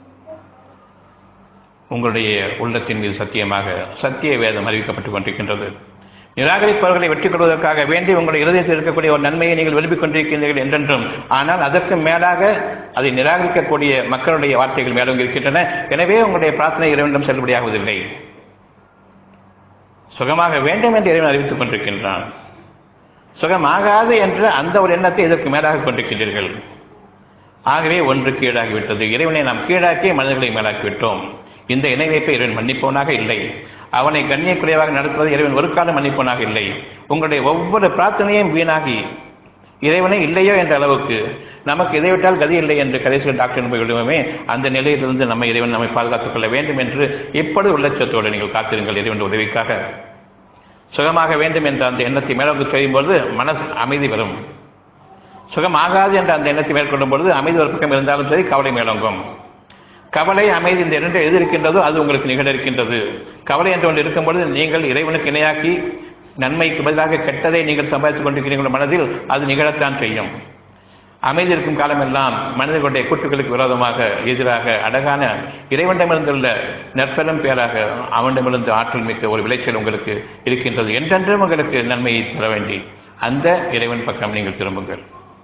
உங்களுடைய உள்ளத்தின் மீது சத்தியமாக சத்திய வேதம் அறிவிக்கப்பட்டுக் கொண்டிருக்கின்றது நிராகரிப்பவர்களை வெற்றி கொள்வதற்காக வேண்டி உங்களுடைய இருதயத்தில் இருக்கக்கூடிய ஒரு நன்மையை நீங்கள் விரும்பிக் கொண்டிருக்கின்றீர்கள் என்றென்றும் ஆனால் அதற்கு மேலாக அதை நிராகரிக்கக்கூடிய மக்களுடைய வார்த்தைகள் மேலும் இருக்கின்றன எனவே உங்களுடைய பிரார்த்தனை இறைவனிடம் செல்லுபடியாகுவதில்லை சுகமாக வேண்டும் என்று இறைவன் அறிவித்துக் கொண்டிருக்கின்றான் சுகமாகாது என்ற அந்த ஒரு எண்ணத்தை இதற்கு மேலாக கொண்டிருக்கின்றீர்கள் ஆகவே ஒன்று கீழாகிவிட்டது இறைவனை நாம் கீழாக்கி மனிதர்களை மேலாக்கிவிட்டோம் இந்த இணைவைப்பை இறைவன் மன்னிப்பவனாக இல்லை அவனை கண்ணியக்குறைவாக நடத்துவது இறைவன் ஒரு காலம் மன்னிப்பவனாக இல்லை உங்களுடைய ஒவ்வொரு பிரார்த்தனையும் வீணாகி இறைவனே இல்லையோ என்ற அளவுக்கு நமக்கு இதை விட்டால் கதி இல்லை என்று கடைசியில் டாக்டர் போய் விடுவோமே அந்த நிலையிலிருந்து நம்ம இறைவன் நம்மை பாதுகாத்துக் கொள்ள வேண்டும் என்று இப்பொழுது உள்ளச்சத்தோடு நீங்கள் காத்திருங்கள் இறைவன் உதவிக்காக சுகமாக வேண்டும் என்ற அந்த எண்ணத்தை மேலோக்கு செய்யும் பொழுது மனசு அமைதி வரும் சுகமாகாது என்ற அந்த எண்ணத்தை மேற்கொள்ளும் பொழுது அமைதி ஒரு பக்கம் இருந்தாலும் சரி கவலை மேலோங்கும் கவலை அமைதி இந்த இரண்டு எது இருக்கின்றதோ அது உங்களுக்கு நிகழ இருக்கின்றது கவலை என்று ஒன்று இருக்கும் பொழுது நீங்கள் இறைவனுக்கு இணையாக்கி நன்மைக்கு பதிலாக கெட்டதை நீங்கள் சம்பாதித்துக் கொண்டிருக்கிறீர்கள் மனதில் அது நிகழத்தான் செய்யும் அமைதி இருக்கும் காலமெல்லாம் மனிதர்களுடைய கூட்டுகளுக்கு விரோதமாக எதிராக அழகான இறைவனிடமிருந்துள்ள நற்பெரும் பேராக அவனிடமிருந்து ஆற்றல் மிக்க ஒரு விளைச்சல் உங்களுக்கு இருக்கின்றது என்றென்றும் உங்களுக்கு நன்மையை தர வேண்டி அந்த இறைவன் பக்கம் நீங்கள் திரும்புங்கள்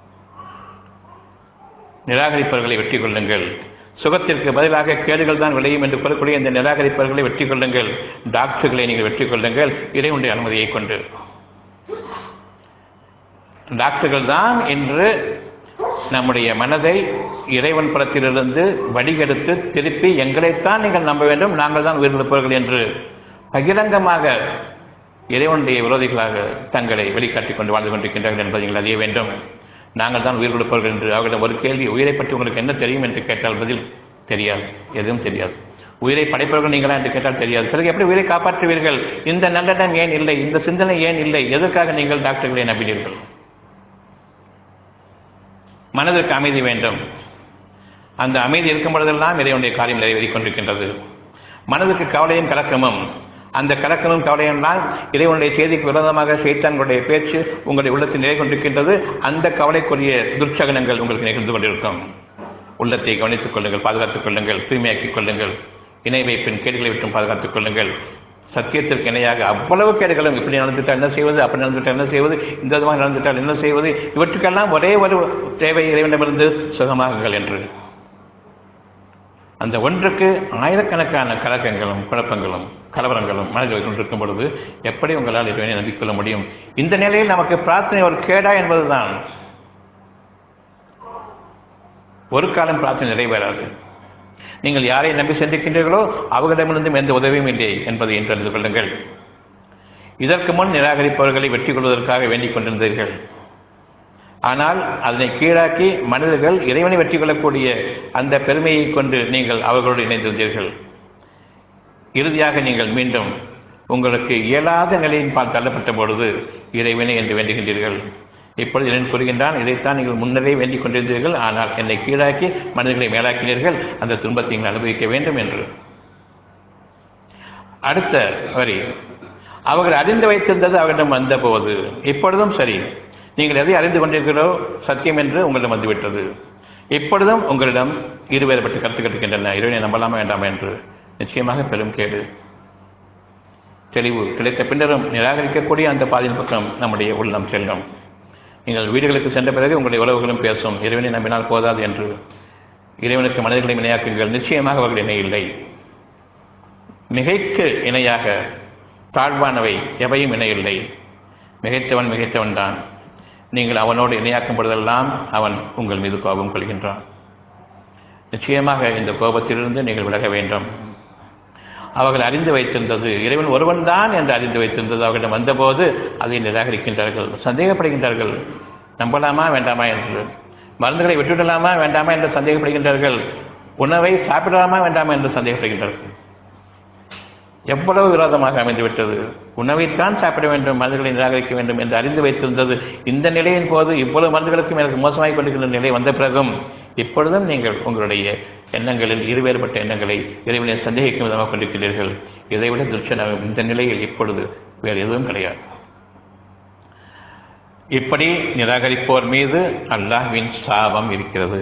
நிராகரிப்பவர்களை வெற்றி கொள்ளுங்கள் சுகத்திற்கு பதிலாக கேடுகள் தான் விளையும் என்று கூறக்கூடிய இந்த நிராகரிப்பவர்களை வெற்றி கொள்ளுங்கள் டாக்டர்களை நீங்கள் வெற்றி கொள்ளுங்கள் இறைவனுடைய அனுமதியை கொண்டு டாக்டர்கள் தான் இன்று நம்முடைய மனதை இறைவன் புறத்திலிருந்து வடிகெடுத்து திருப்பி எங்களைத்தான் நீங்கள் நம்ப வேண்டும் நாங்கள் தான் உயிரிழப்பவர்கள் என்று பகிரங்கமாக இறைவனுடைய விரோதிகளாக தங்களை வெளிக்காட்டிக் கொண்டு வாழ்ந்து கொண்டிருக்கின்றார்கள் என்பதை நீங்கள் அறிய வேண்டும் நாங்கள் தான் உயிர் கொடுப்பவர்கள் என்று அவர்களிடம் ஒரு கேள்வி உயிரை பற்றி உங்களுக்கு என்ன தெரியும் என்று கேட்டால் பதில் தெரியாது எதுவும் தெரியாது உயிரை படைப்பவர்கள் நீங்களா என்று கேட்டால் தெரியாது பிறகு எப்படி உயிரை காப்பாற்றுவீர்கள் இந்த நல்லெண்ணம் ஏன் இல்லை இந்த சிந்தனை ஏன் இல்லை எதற்காக நீங்கள் டாக்டர்களை நம்பினீர்கள் மனதிற்கு அமைதி வேண்டும் அந்த அமைதி இருக்கும் பொழுதெல்லாம் இறைவனுடைய காரியம் நிறைவேறிக் கொண்டிருக்கின்றது மனதுக்கு கவலையும் கலக்கமும் அந்த கலக்கமும் கவலையும் தான் இறைவனுடைய செய்திக்கு விரோதமாக சைத்தான்களுடைய பேச்சு உங்களுடைய உள்ளத்தில் நிலை கொண்டிருக்கின்றது அந்த கவலைக்குரிய துர்ச்சகனங்கள் உங்களுக்கு நிகழ்ந்து கொண்டிருக்கும் உள்ளத்தை கவனித்துக் கொள்ளுங்கள் பாதுகாத்துக் கொள்ளுங்கள் தூய்மையாக்கிக் கொள்ளுங்கள் இணை வைப்பின் கேடுகளை விட்டும் பாதுகாத்துக் கொள்ளுங்கள் சத்தியத்திற்கு இணையாக அவ்வளவு கேடுகளும் இப்படி நடந்துட்டால் என்ன செய்வது அப்படி நடந்துட்டால் என்ன செய்வது இந்த விதமாக நடந்துட்டால் என்ன செய்வது இவற்றுக்கெல்லாம் ஒரே ஒரு தேவை இறைவனிடமிருந்து சுகமாகுங்கள் என்று அந்த ஒன்றுக்கு ஆயிரக்கணக்கான கலக்கங்களும் குழப்பங்களும் கலவரங்களும் மனதில் கொண்டிருக்கும் பொழுது எப்படி உங்களால் இறைவனை நம்பிக்கொள்ள முடியும் இந்த நிலையில் நமக்கு பிரார்த்தனை ஒரு கேடா என்பதுதான் ஒரு காலம் பிரார்த்தனை நிறைவேறாது நீங்கள் யாரை நம்பி சென்றிருக்கின்றீர்களோ அவர்களிடமிருந்தும் எந்த உதவியும் இல்லை என்பதை என்று அறிந்து கொள்ளுங்கள் இதற்கு முன் நிராகரிப்பவர்களை வெற்றி கொள்வதற்காக வேண்டிக் கொண்டிருந்தீர்கள் ஆனால் அதனை கீழாக்கி மனிதர்கள் இறைவனை வெற்றி கொள்ளக்கூடிய அந்த பெருமையை கொண்டு நீங்கள் அவர்களோடு இணைந்திருந்தீர்கள் இறுதியாக நீங்கள் மீண்டும் உங்களுக்கு இயலாத நிலையின் பால் தள்ளப்பட்ட பொழுது இறைவனை என்று வேண்டுகின்றீர்கள் இப்பொழுது இறைவன் கூறுகின்றான் இதைத்தான் நீங்கள் முன்னரே வேண்டிக் கொண்டிருந்தீர்கள் ஆனால் என்னை கீழாக்கி மனிதர்களை மேலாக்கினீர்கள் அந்த துன்பத்தை நீங்கள் அனுபவிக்க வேண்டும் என்று அடுத்த வரி அவர்கள் அறிந்து வைத்திருந்தது அவரிடம் வந்தபோது இப்பொழுதும் சரி நீங்கள் எதை அறிந்து கொண்டிருக்கிறோ சத்தியம் என்று உங்களிடம் வந்துவிட்டது இப்பொழுதும் உங்களிடம் இருவேறுபட்ட கருத்துக்கள் இருக்கின்றன இறைவனை நம்பலாமா வேண்டாமா என்று நிச்சயமாக பெரும் கேடு தெளிவு கிடைத்த பின்னரும் நிராகரிக்கக்கூடிய அந்த பாதையின் பக்கம் நம்முடைய உள்ளம் செல்லும் நீங்கள் வீடுகளுக்கு சென்ற பிறகு உங்களுடைய உறவுகளும் பேசும் இறைவனை நம்பினால் போதாது என்று இறைவனுக்கு மனிதர்களை இணையாக்குங்கள் நிச்சயமாக அவர்கள் இணை இல்லை மிகைக்கு இணையாக தாழ்வானவை எவையும் இணையில்லை மிகைத்தவன் மிகைத்தவன் தான் நீங்கள் அவனோடு இணையாக்கும் பொழுதெல்லாம் அவன் உங்கள் மீது கோபம் கொள்கின்றான் நிச்சயமாக இந்த கோபத்திலிருந்து நீங்கள் விலக வேண்டும் அவர்கள் அறிந்து வைத்திருந்தது இறைவன் ஒருவன் தான் என்று அறிந்து வைத்திருந்தது அவர்களிடம் வந்தபோது அதை நிராகரிக்கின்றார்கள் சந்தேகப்படுகின்றார்கள் நம்பலாமா வேண்டாமா என்று மருந்துகளை விட்டுவிடலாமா வேண்டாமா என்று சந்தேகப்படுகின்றார்கள் உணவை சாப்பிடலாமா வேண்டாமா என்று சந்தேகப்படுகின்றார்கள் எவ்வளவு விரோதமாக அமைந்துவிட்டது உணவைத்தான் சாப்பிட வேண்டும் மருந்துகளை நிராகரிக்க வேண்டும் என்று அறிந்து வைத்திருந்தது இந்த நிலையின் போது இவ்வளவு மருந்துகளுக்கும் எனக்கு மோசமாகிக் கொண்டிருக்கின்ற நிலை வந்த பிறகும் இப்பொழுதும் நீங்கள் உங்களுடைய எண்ணங்களில் இருவேறுபட்ட எண்ணங்களை இறைவனை சந்தேகிக்கும் விதமாக கொண்டிருக்கிறீர்கள் இதைவிட துர்ச்சனம் இந்த நிலையில் இப்பொழுது வேறு எதுவும் கிடையாது இப்படி நிராகரிப்போர் மீது அல்லாஹ்வின் சாபம் இருக்கிறது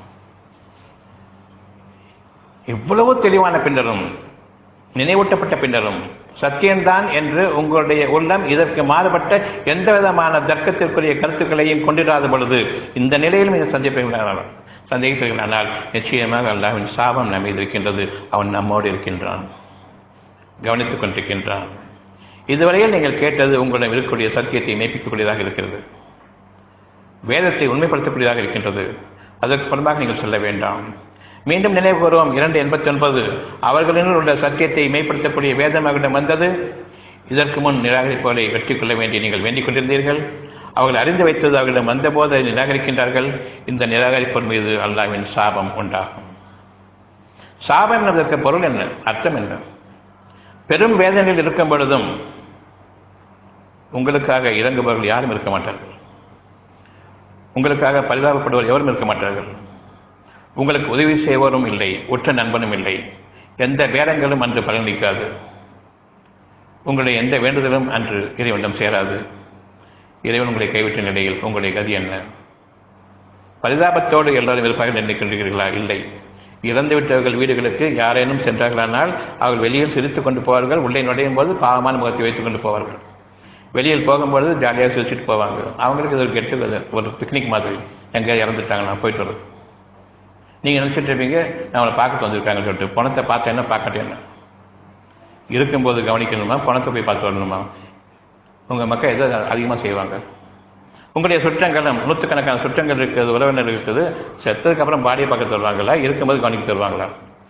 இவ்வளவு தெளிவான பின்னரும் நினைவூட்டப்பட்ட பின்னரும் சத்தியம்தான் என்று உங்களுடைய உள்ளம் இதற்கு மாறுபட்ட எந்த விதமான தர்க்கத்திற்குரிய கருத்துக்களையும் கொண்டிராத பொழுது இந்த நிலையில் நீங்கள் சந்திப்பீர்களானால் சந்தேகிப்பீர்களானால் நிச்சயமாக அல்லாஹ்வின் சாபம் நம்மீது இருக்கின்றது அவன் நம்மோடு இருக்கின்றான் கவனித்துக் கொண்டிருக்கின்றான் இதுவரையில் நீங்கள் கேட்டது உங்களிடம் இருக்கக்கூடிய சத்தியத்தை மெய்ப்பிக்கக்கூடியதாக இருக்கிறது வேதத்தை உண்மைப்படுத்தக்கூடியதாக இருக்கின்றது அதற்கு புறம்பாக நீங்கள் சொல்ல வேண்டாம் மீண்டும் நினைவு கூறுவோம் இரண்டு எண்பத்தி ஒன்பது அவர்களிடம் உள்ள சத்தியத்தை மெய்ப்படுத்தக்கூடிய வேதம் அவர்களிடம் வந்தது இதற்கு முன் நிராகரிப்பவரை வெற்றி கொள்ள வேண்டி நீங்கள் வேண்டிக் கொண்டிருந்தீர்கள் அவர்கள் அறிந்து வைத்தது அவர்களிடம் வந்தபோது அதை நிராகரிக்கின்றார்கள் இந்த நிராகரிப்போர் மீது அல்லாவின் சாபம் உண்டாகும் சாபம் என்பதற்கு பொருள் என்ன அர்த்தம் என்ன பெரும் வேதனையில் இருக்கும் பொழுதும் உங்களுக்காக இறங்குபவர்கள் யாரும் இருக்க மாட்டார்கள் உங்களுக்காக பரிதாபப்படுவர் எவரும் இருக்க மாட்டார்கள் உங்களுக்கு உதவி செய்வோரும் இல்லை உற்ற நண்பனும் இல்லை எந்த வேடங்களும் அன்று பலனளிக்காது உங்களுடைய எந்த வேண்டுதலும் அன்று இறைவனிடம் சேராது இறைவன் உங்களை கைவிட்ட நிலையில் உங்களுடைய கதி என்ன பரிதாபத்தோடு எல்லாரும் இருப்பார்கள் நினைக்கின்றீர்களா இல்லை இறந்துவிட்டவர்கள் வீடுகளுக்கு யாரேனும் சென்றார்களானால் அவர்கள் வெளியில் சிரித்துக் கொண்டு போவார்கள் உள்ளே நுழையும் போது பாவமான முகத்தை வைத்துக் கொண்டு போவார்கள் வெளியில் போகும்பொழுது ஜாலியாக சிரிச்சுட்டு போவாங்க அவங்களுக்கு இது ஒரு கெட்டு ஒரு பிக்னிக் மாதிரி எங்கே இறந்துட்டாங்க நான் போயிட்டு வருது நீங்கள் நினச்சிட்டு இருப்பீங்க நம்மளை பார்க்க வந்திருக்காங்கன்னு சொல்லிட்டு பணத்தை பார்த்தா என்ன பார்க்கட்டே என்ன இருக்கும்போது கவனிக்கணுமா பணத்தை போய் பார்த்து வரணுமா உங்கள் மக்கள் எதை அதிகமாக செய்வாங்க உங்களுடைய சுற்றங்களும் நூற்றுக்கணக்கான சுற்றங்கள் இருக்குது உறவினர் இருக்குது செத்ததுக்கு அப்புறம் பாடியை பார்க்க தருவாங்களா இருக்கும்போது கவனிக்க தருவாங்களா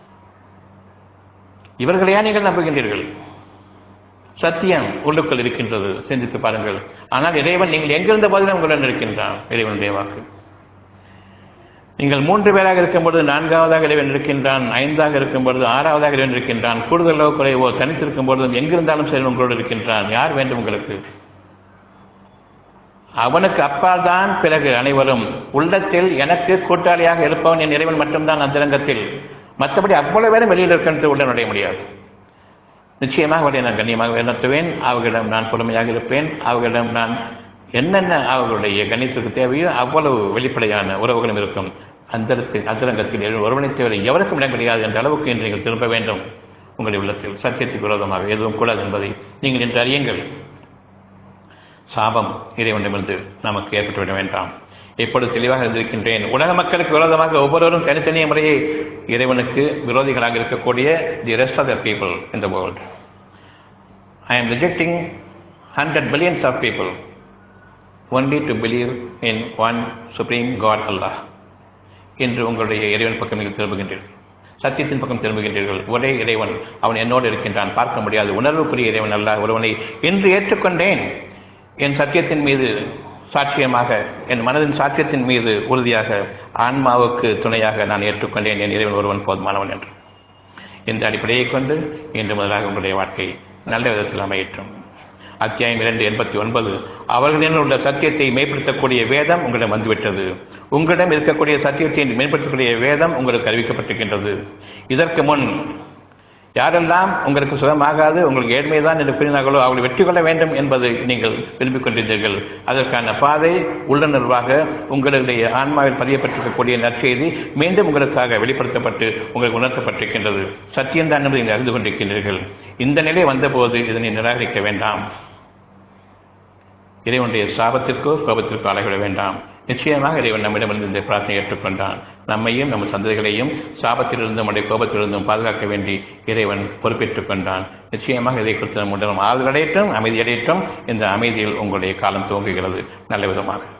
இவர்களையா நீங்கள் நம்புகின்றீர்கள் சத்தியம் உள்ளுக்குள் இருக்கின்றது சிந்தித்து பாருங்கள் ஆனால் இறைவன் நீங்கள் எங்கிருந்த போதிலும் உங்களுடன் இருக்கின்றான் இறைவனுடைய வாக்கு நீங்கள் மூன்று பேராக இருக்கும்பொழுது நான்காவதாக இறைவன் இருக்கின்றான் ஐந்தாக இருக்கும் பொழுது ஆறாவதாக இறைவன் இருக்கின்றான் கூடுதலோ குறைவோ தனித்திருக்கும் பொழுதும் எங்கிருந்தாலும் சரி உங்களோடு இருக்கின்றான் யார் வேண்டும் உங்களுக்கு அவனுக்கு அப்பால் தான் பிறகு அனைவரும் உள்ளத்தில் எனக்கு கூட்டாளியாக இருப்பவன் என் இறைவன் மட்டும்தான் அந்தரங்கத்தில் மற்றபடி அவ்வளவு பேரும் வெளியில் இருக்கின்ற உள்ள நுழைய முடியாது நிச்சயமாக அவர்களை நான் கண்ணியமாக நடத்துவேன் அவர்களிடம் நான் பொறுமையாக இருப்பேன் அவர்களிடம் நான் என்னென்ன அவர்களுடைய கணித்துக்கு தேவையோ அவ்வளவு வெளிப்படையான உறவுகளும் இருக்கும் அந்தரத்தில் அந்தரங்கத்தில் ஒருவனை தேவை எவருக்கும் இடம் கிடையாது என்ற அளவுக்கு இன்று நீங்கள் திரும்ப வேண்டும் உங்களுடைய உள்ளத்தில் சத்தியத்துக்கு விரோதமாக எதுவும் கூடாது என்பதை நீங்கள் இன்று அறியுங்கள் சாபம் இறைவனிடமிருந்து நமக்கு ஏற்பட்டுவிட வேண்டாம் இப்பொழுது தெளிவாக இருந்திருக்கின்றேன் உலக மக்களுக்கு விரோதமாக ஒவ்வொருவரும் தனித்தனிய முறையை இறைவனுக்கு விரோதிகளாக இருக்கக்கூடிய the rest of the people in the world I am rejecting hundred billions of people only to believe in one supreme God Allah என்று உங்களுடைய இறைவன் பக்கம் நீங்கள் திரும்புகின்றீர்கள் சத்தியத்தின் பக்கம் திரும்புகின்றீர்கள் ஒரே இறைவன் அவன் என்னோடு இருக்கின்றான் பார்க்க முடியாது உணர்வுக்குரிய இறைவன் அல்ல ஒருவனை இன்று ஏற்றுக்கொண்டேன் என் சத்தியத்தின் மீது சாட்சியமாக என் மனதின் சாத்தியத்தின் மீது உறுதியாக ஆன்மாவுக்கு துணையாக நான் ஏற்றுக்கொண்டேன் என் இறைவன் ஒருவன் போதுமானவன் என்று இந்த அடிப்படையை கொண்டு இன்று முதலாக உங்களுடைய வாழ்க்கை நல்ல விதத்தில் அமையற்றும் அத்தியாயம் இரண்டு எண்பத்தி ஒன்பது அவர்களிடம் உள்ள சத்தியத்தை மேம்படுத்தக்கூடிய வேதம் உங்களிடம் வந்துவிட்டது உங்களிடம் இருக்கக்கூடிய சத்தியத்தை மேம்படுத்தக்கூடிய வேதம் உங்களுக்கு அறிவிக்கப்பட்டிருக்கின்றது இதற்கு முன் யாரெல்லாம் உங்களுக்கு சுகமாகாது உங்களுக்கு ஏழ்மைதான் என்று கூறினார்களோ அவர்களை வெற்றி கொள்ள வேண்டும் என்பது நீங்கள் விரும்பிக் கொண்டிருந்தீர்கள் அதற்கான பாதை உள்ளுணர்வாக உங்களுடைய ஆன்மாவில் பதியப்பட்டிருக்கக்கூடிய நற்செய்தி மீண்டும் உங்களுக்காக வெளிப்படுத்தப்பட்டு உங்களுக்கு உணர்த்தப்பட்டிருக்கின்றது சத்தியம்தான் என்பதை நீங்கள் அறிந்து கொண்டிருக்கின்றீர்கள் இந்த நிலை வந்தபோது இதனை நிராகரிக்க வேண்டாம் இறைவனுடைய சாபத்திற்கோ கோபத்திற்கோ அலைவிட வேண்டாம் நிச்சயமாக இறைவன் நம்மிடமிருந்து இந்த பிரார்த்தனை ஏற்றுக்கொண்டான் நம்மையும் நம்ம சந்ததிகளையும் சாபத்திலிருந்தும் நம்முடைய கோபத்திலிருந்தும் பாதுகாக்க வேண்டி இறைவன் பொறுப்பேற்றுக் கொண்டான் நிச்சயமாக இதை குறித்து நம் உடலும் ஆறுதலடையட்டும் அமைதியடையட்டும் இந்த அமைதியில் உங்களுடைய காலம் துவங்குகிறது நல்ல விதமாக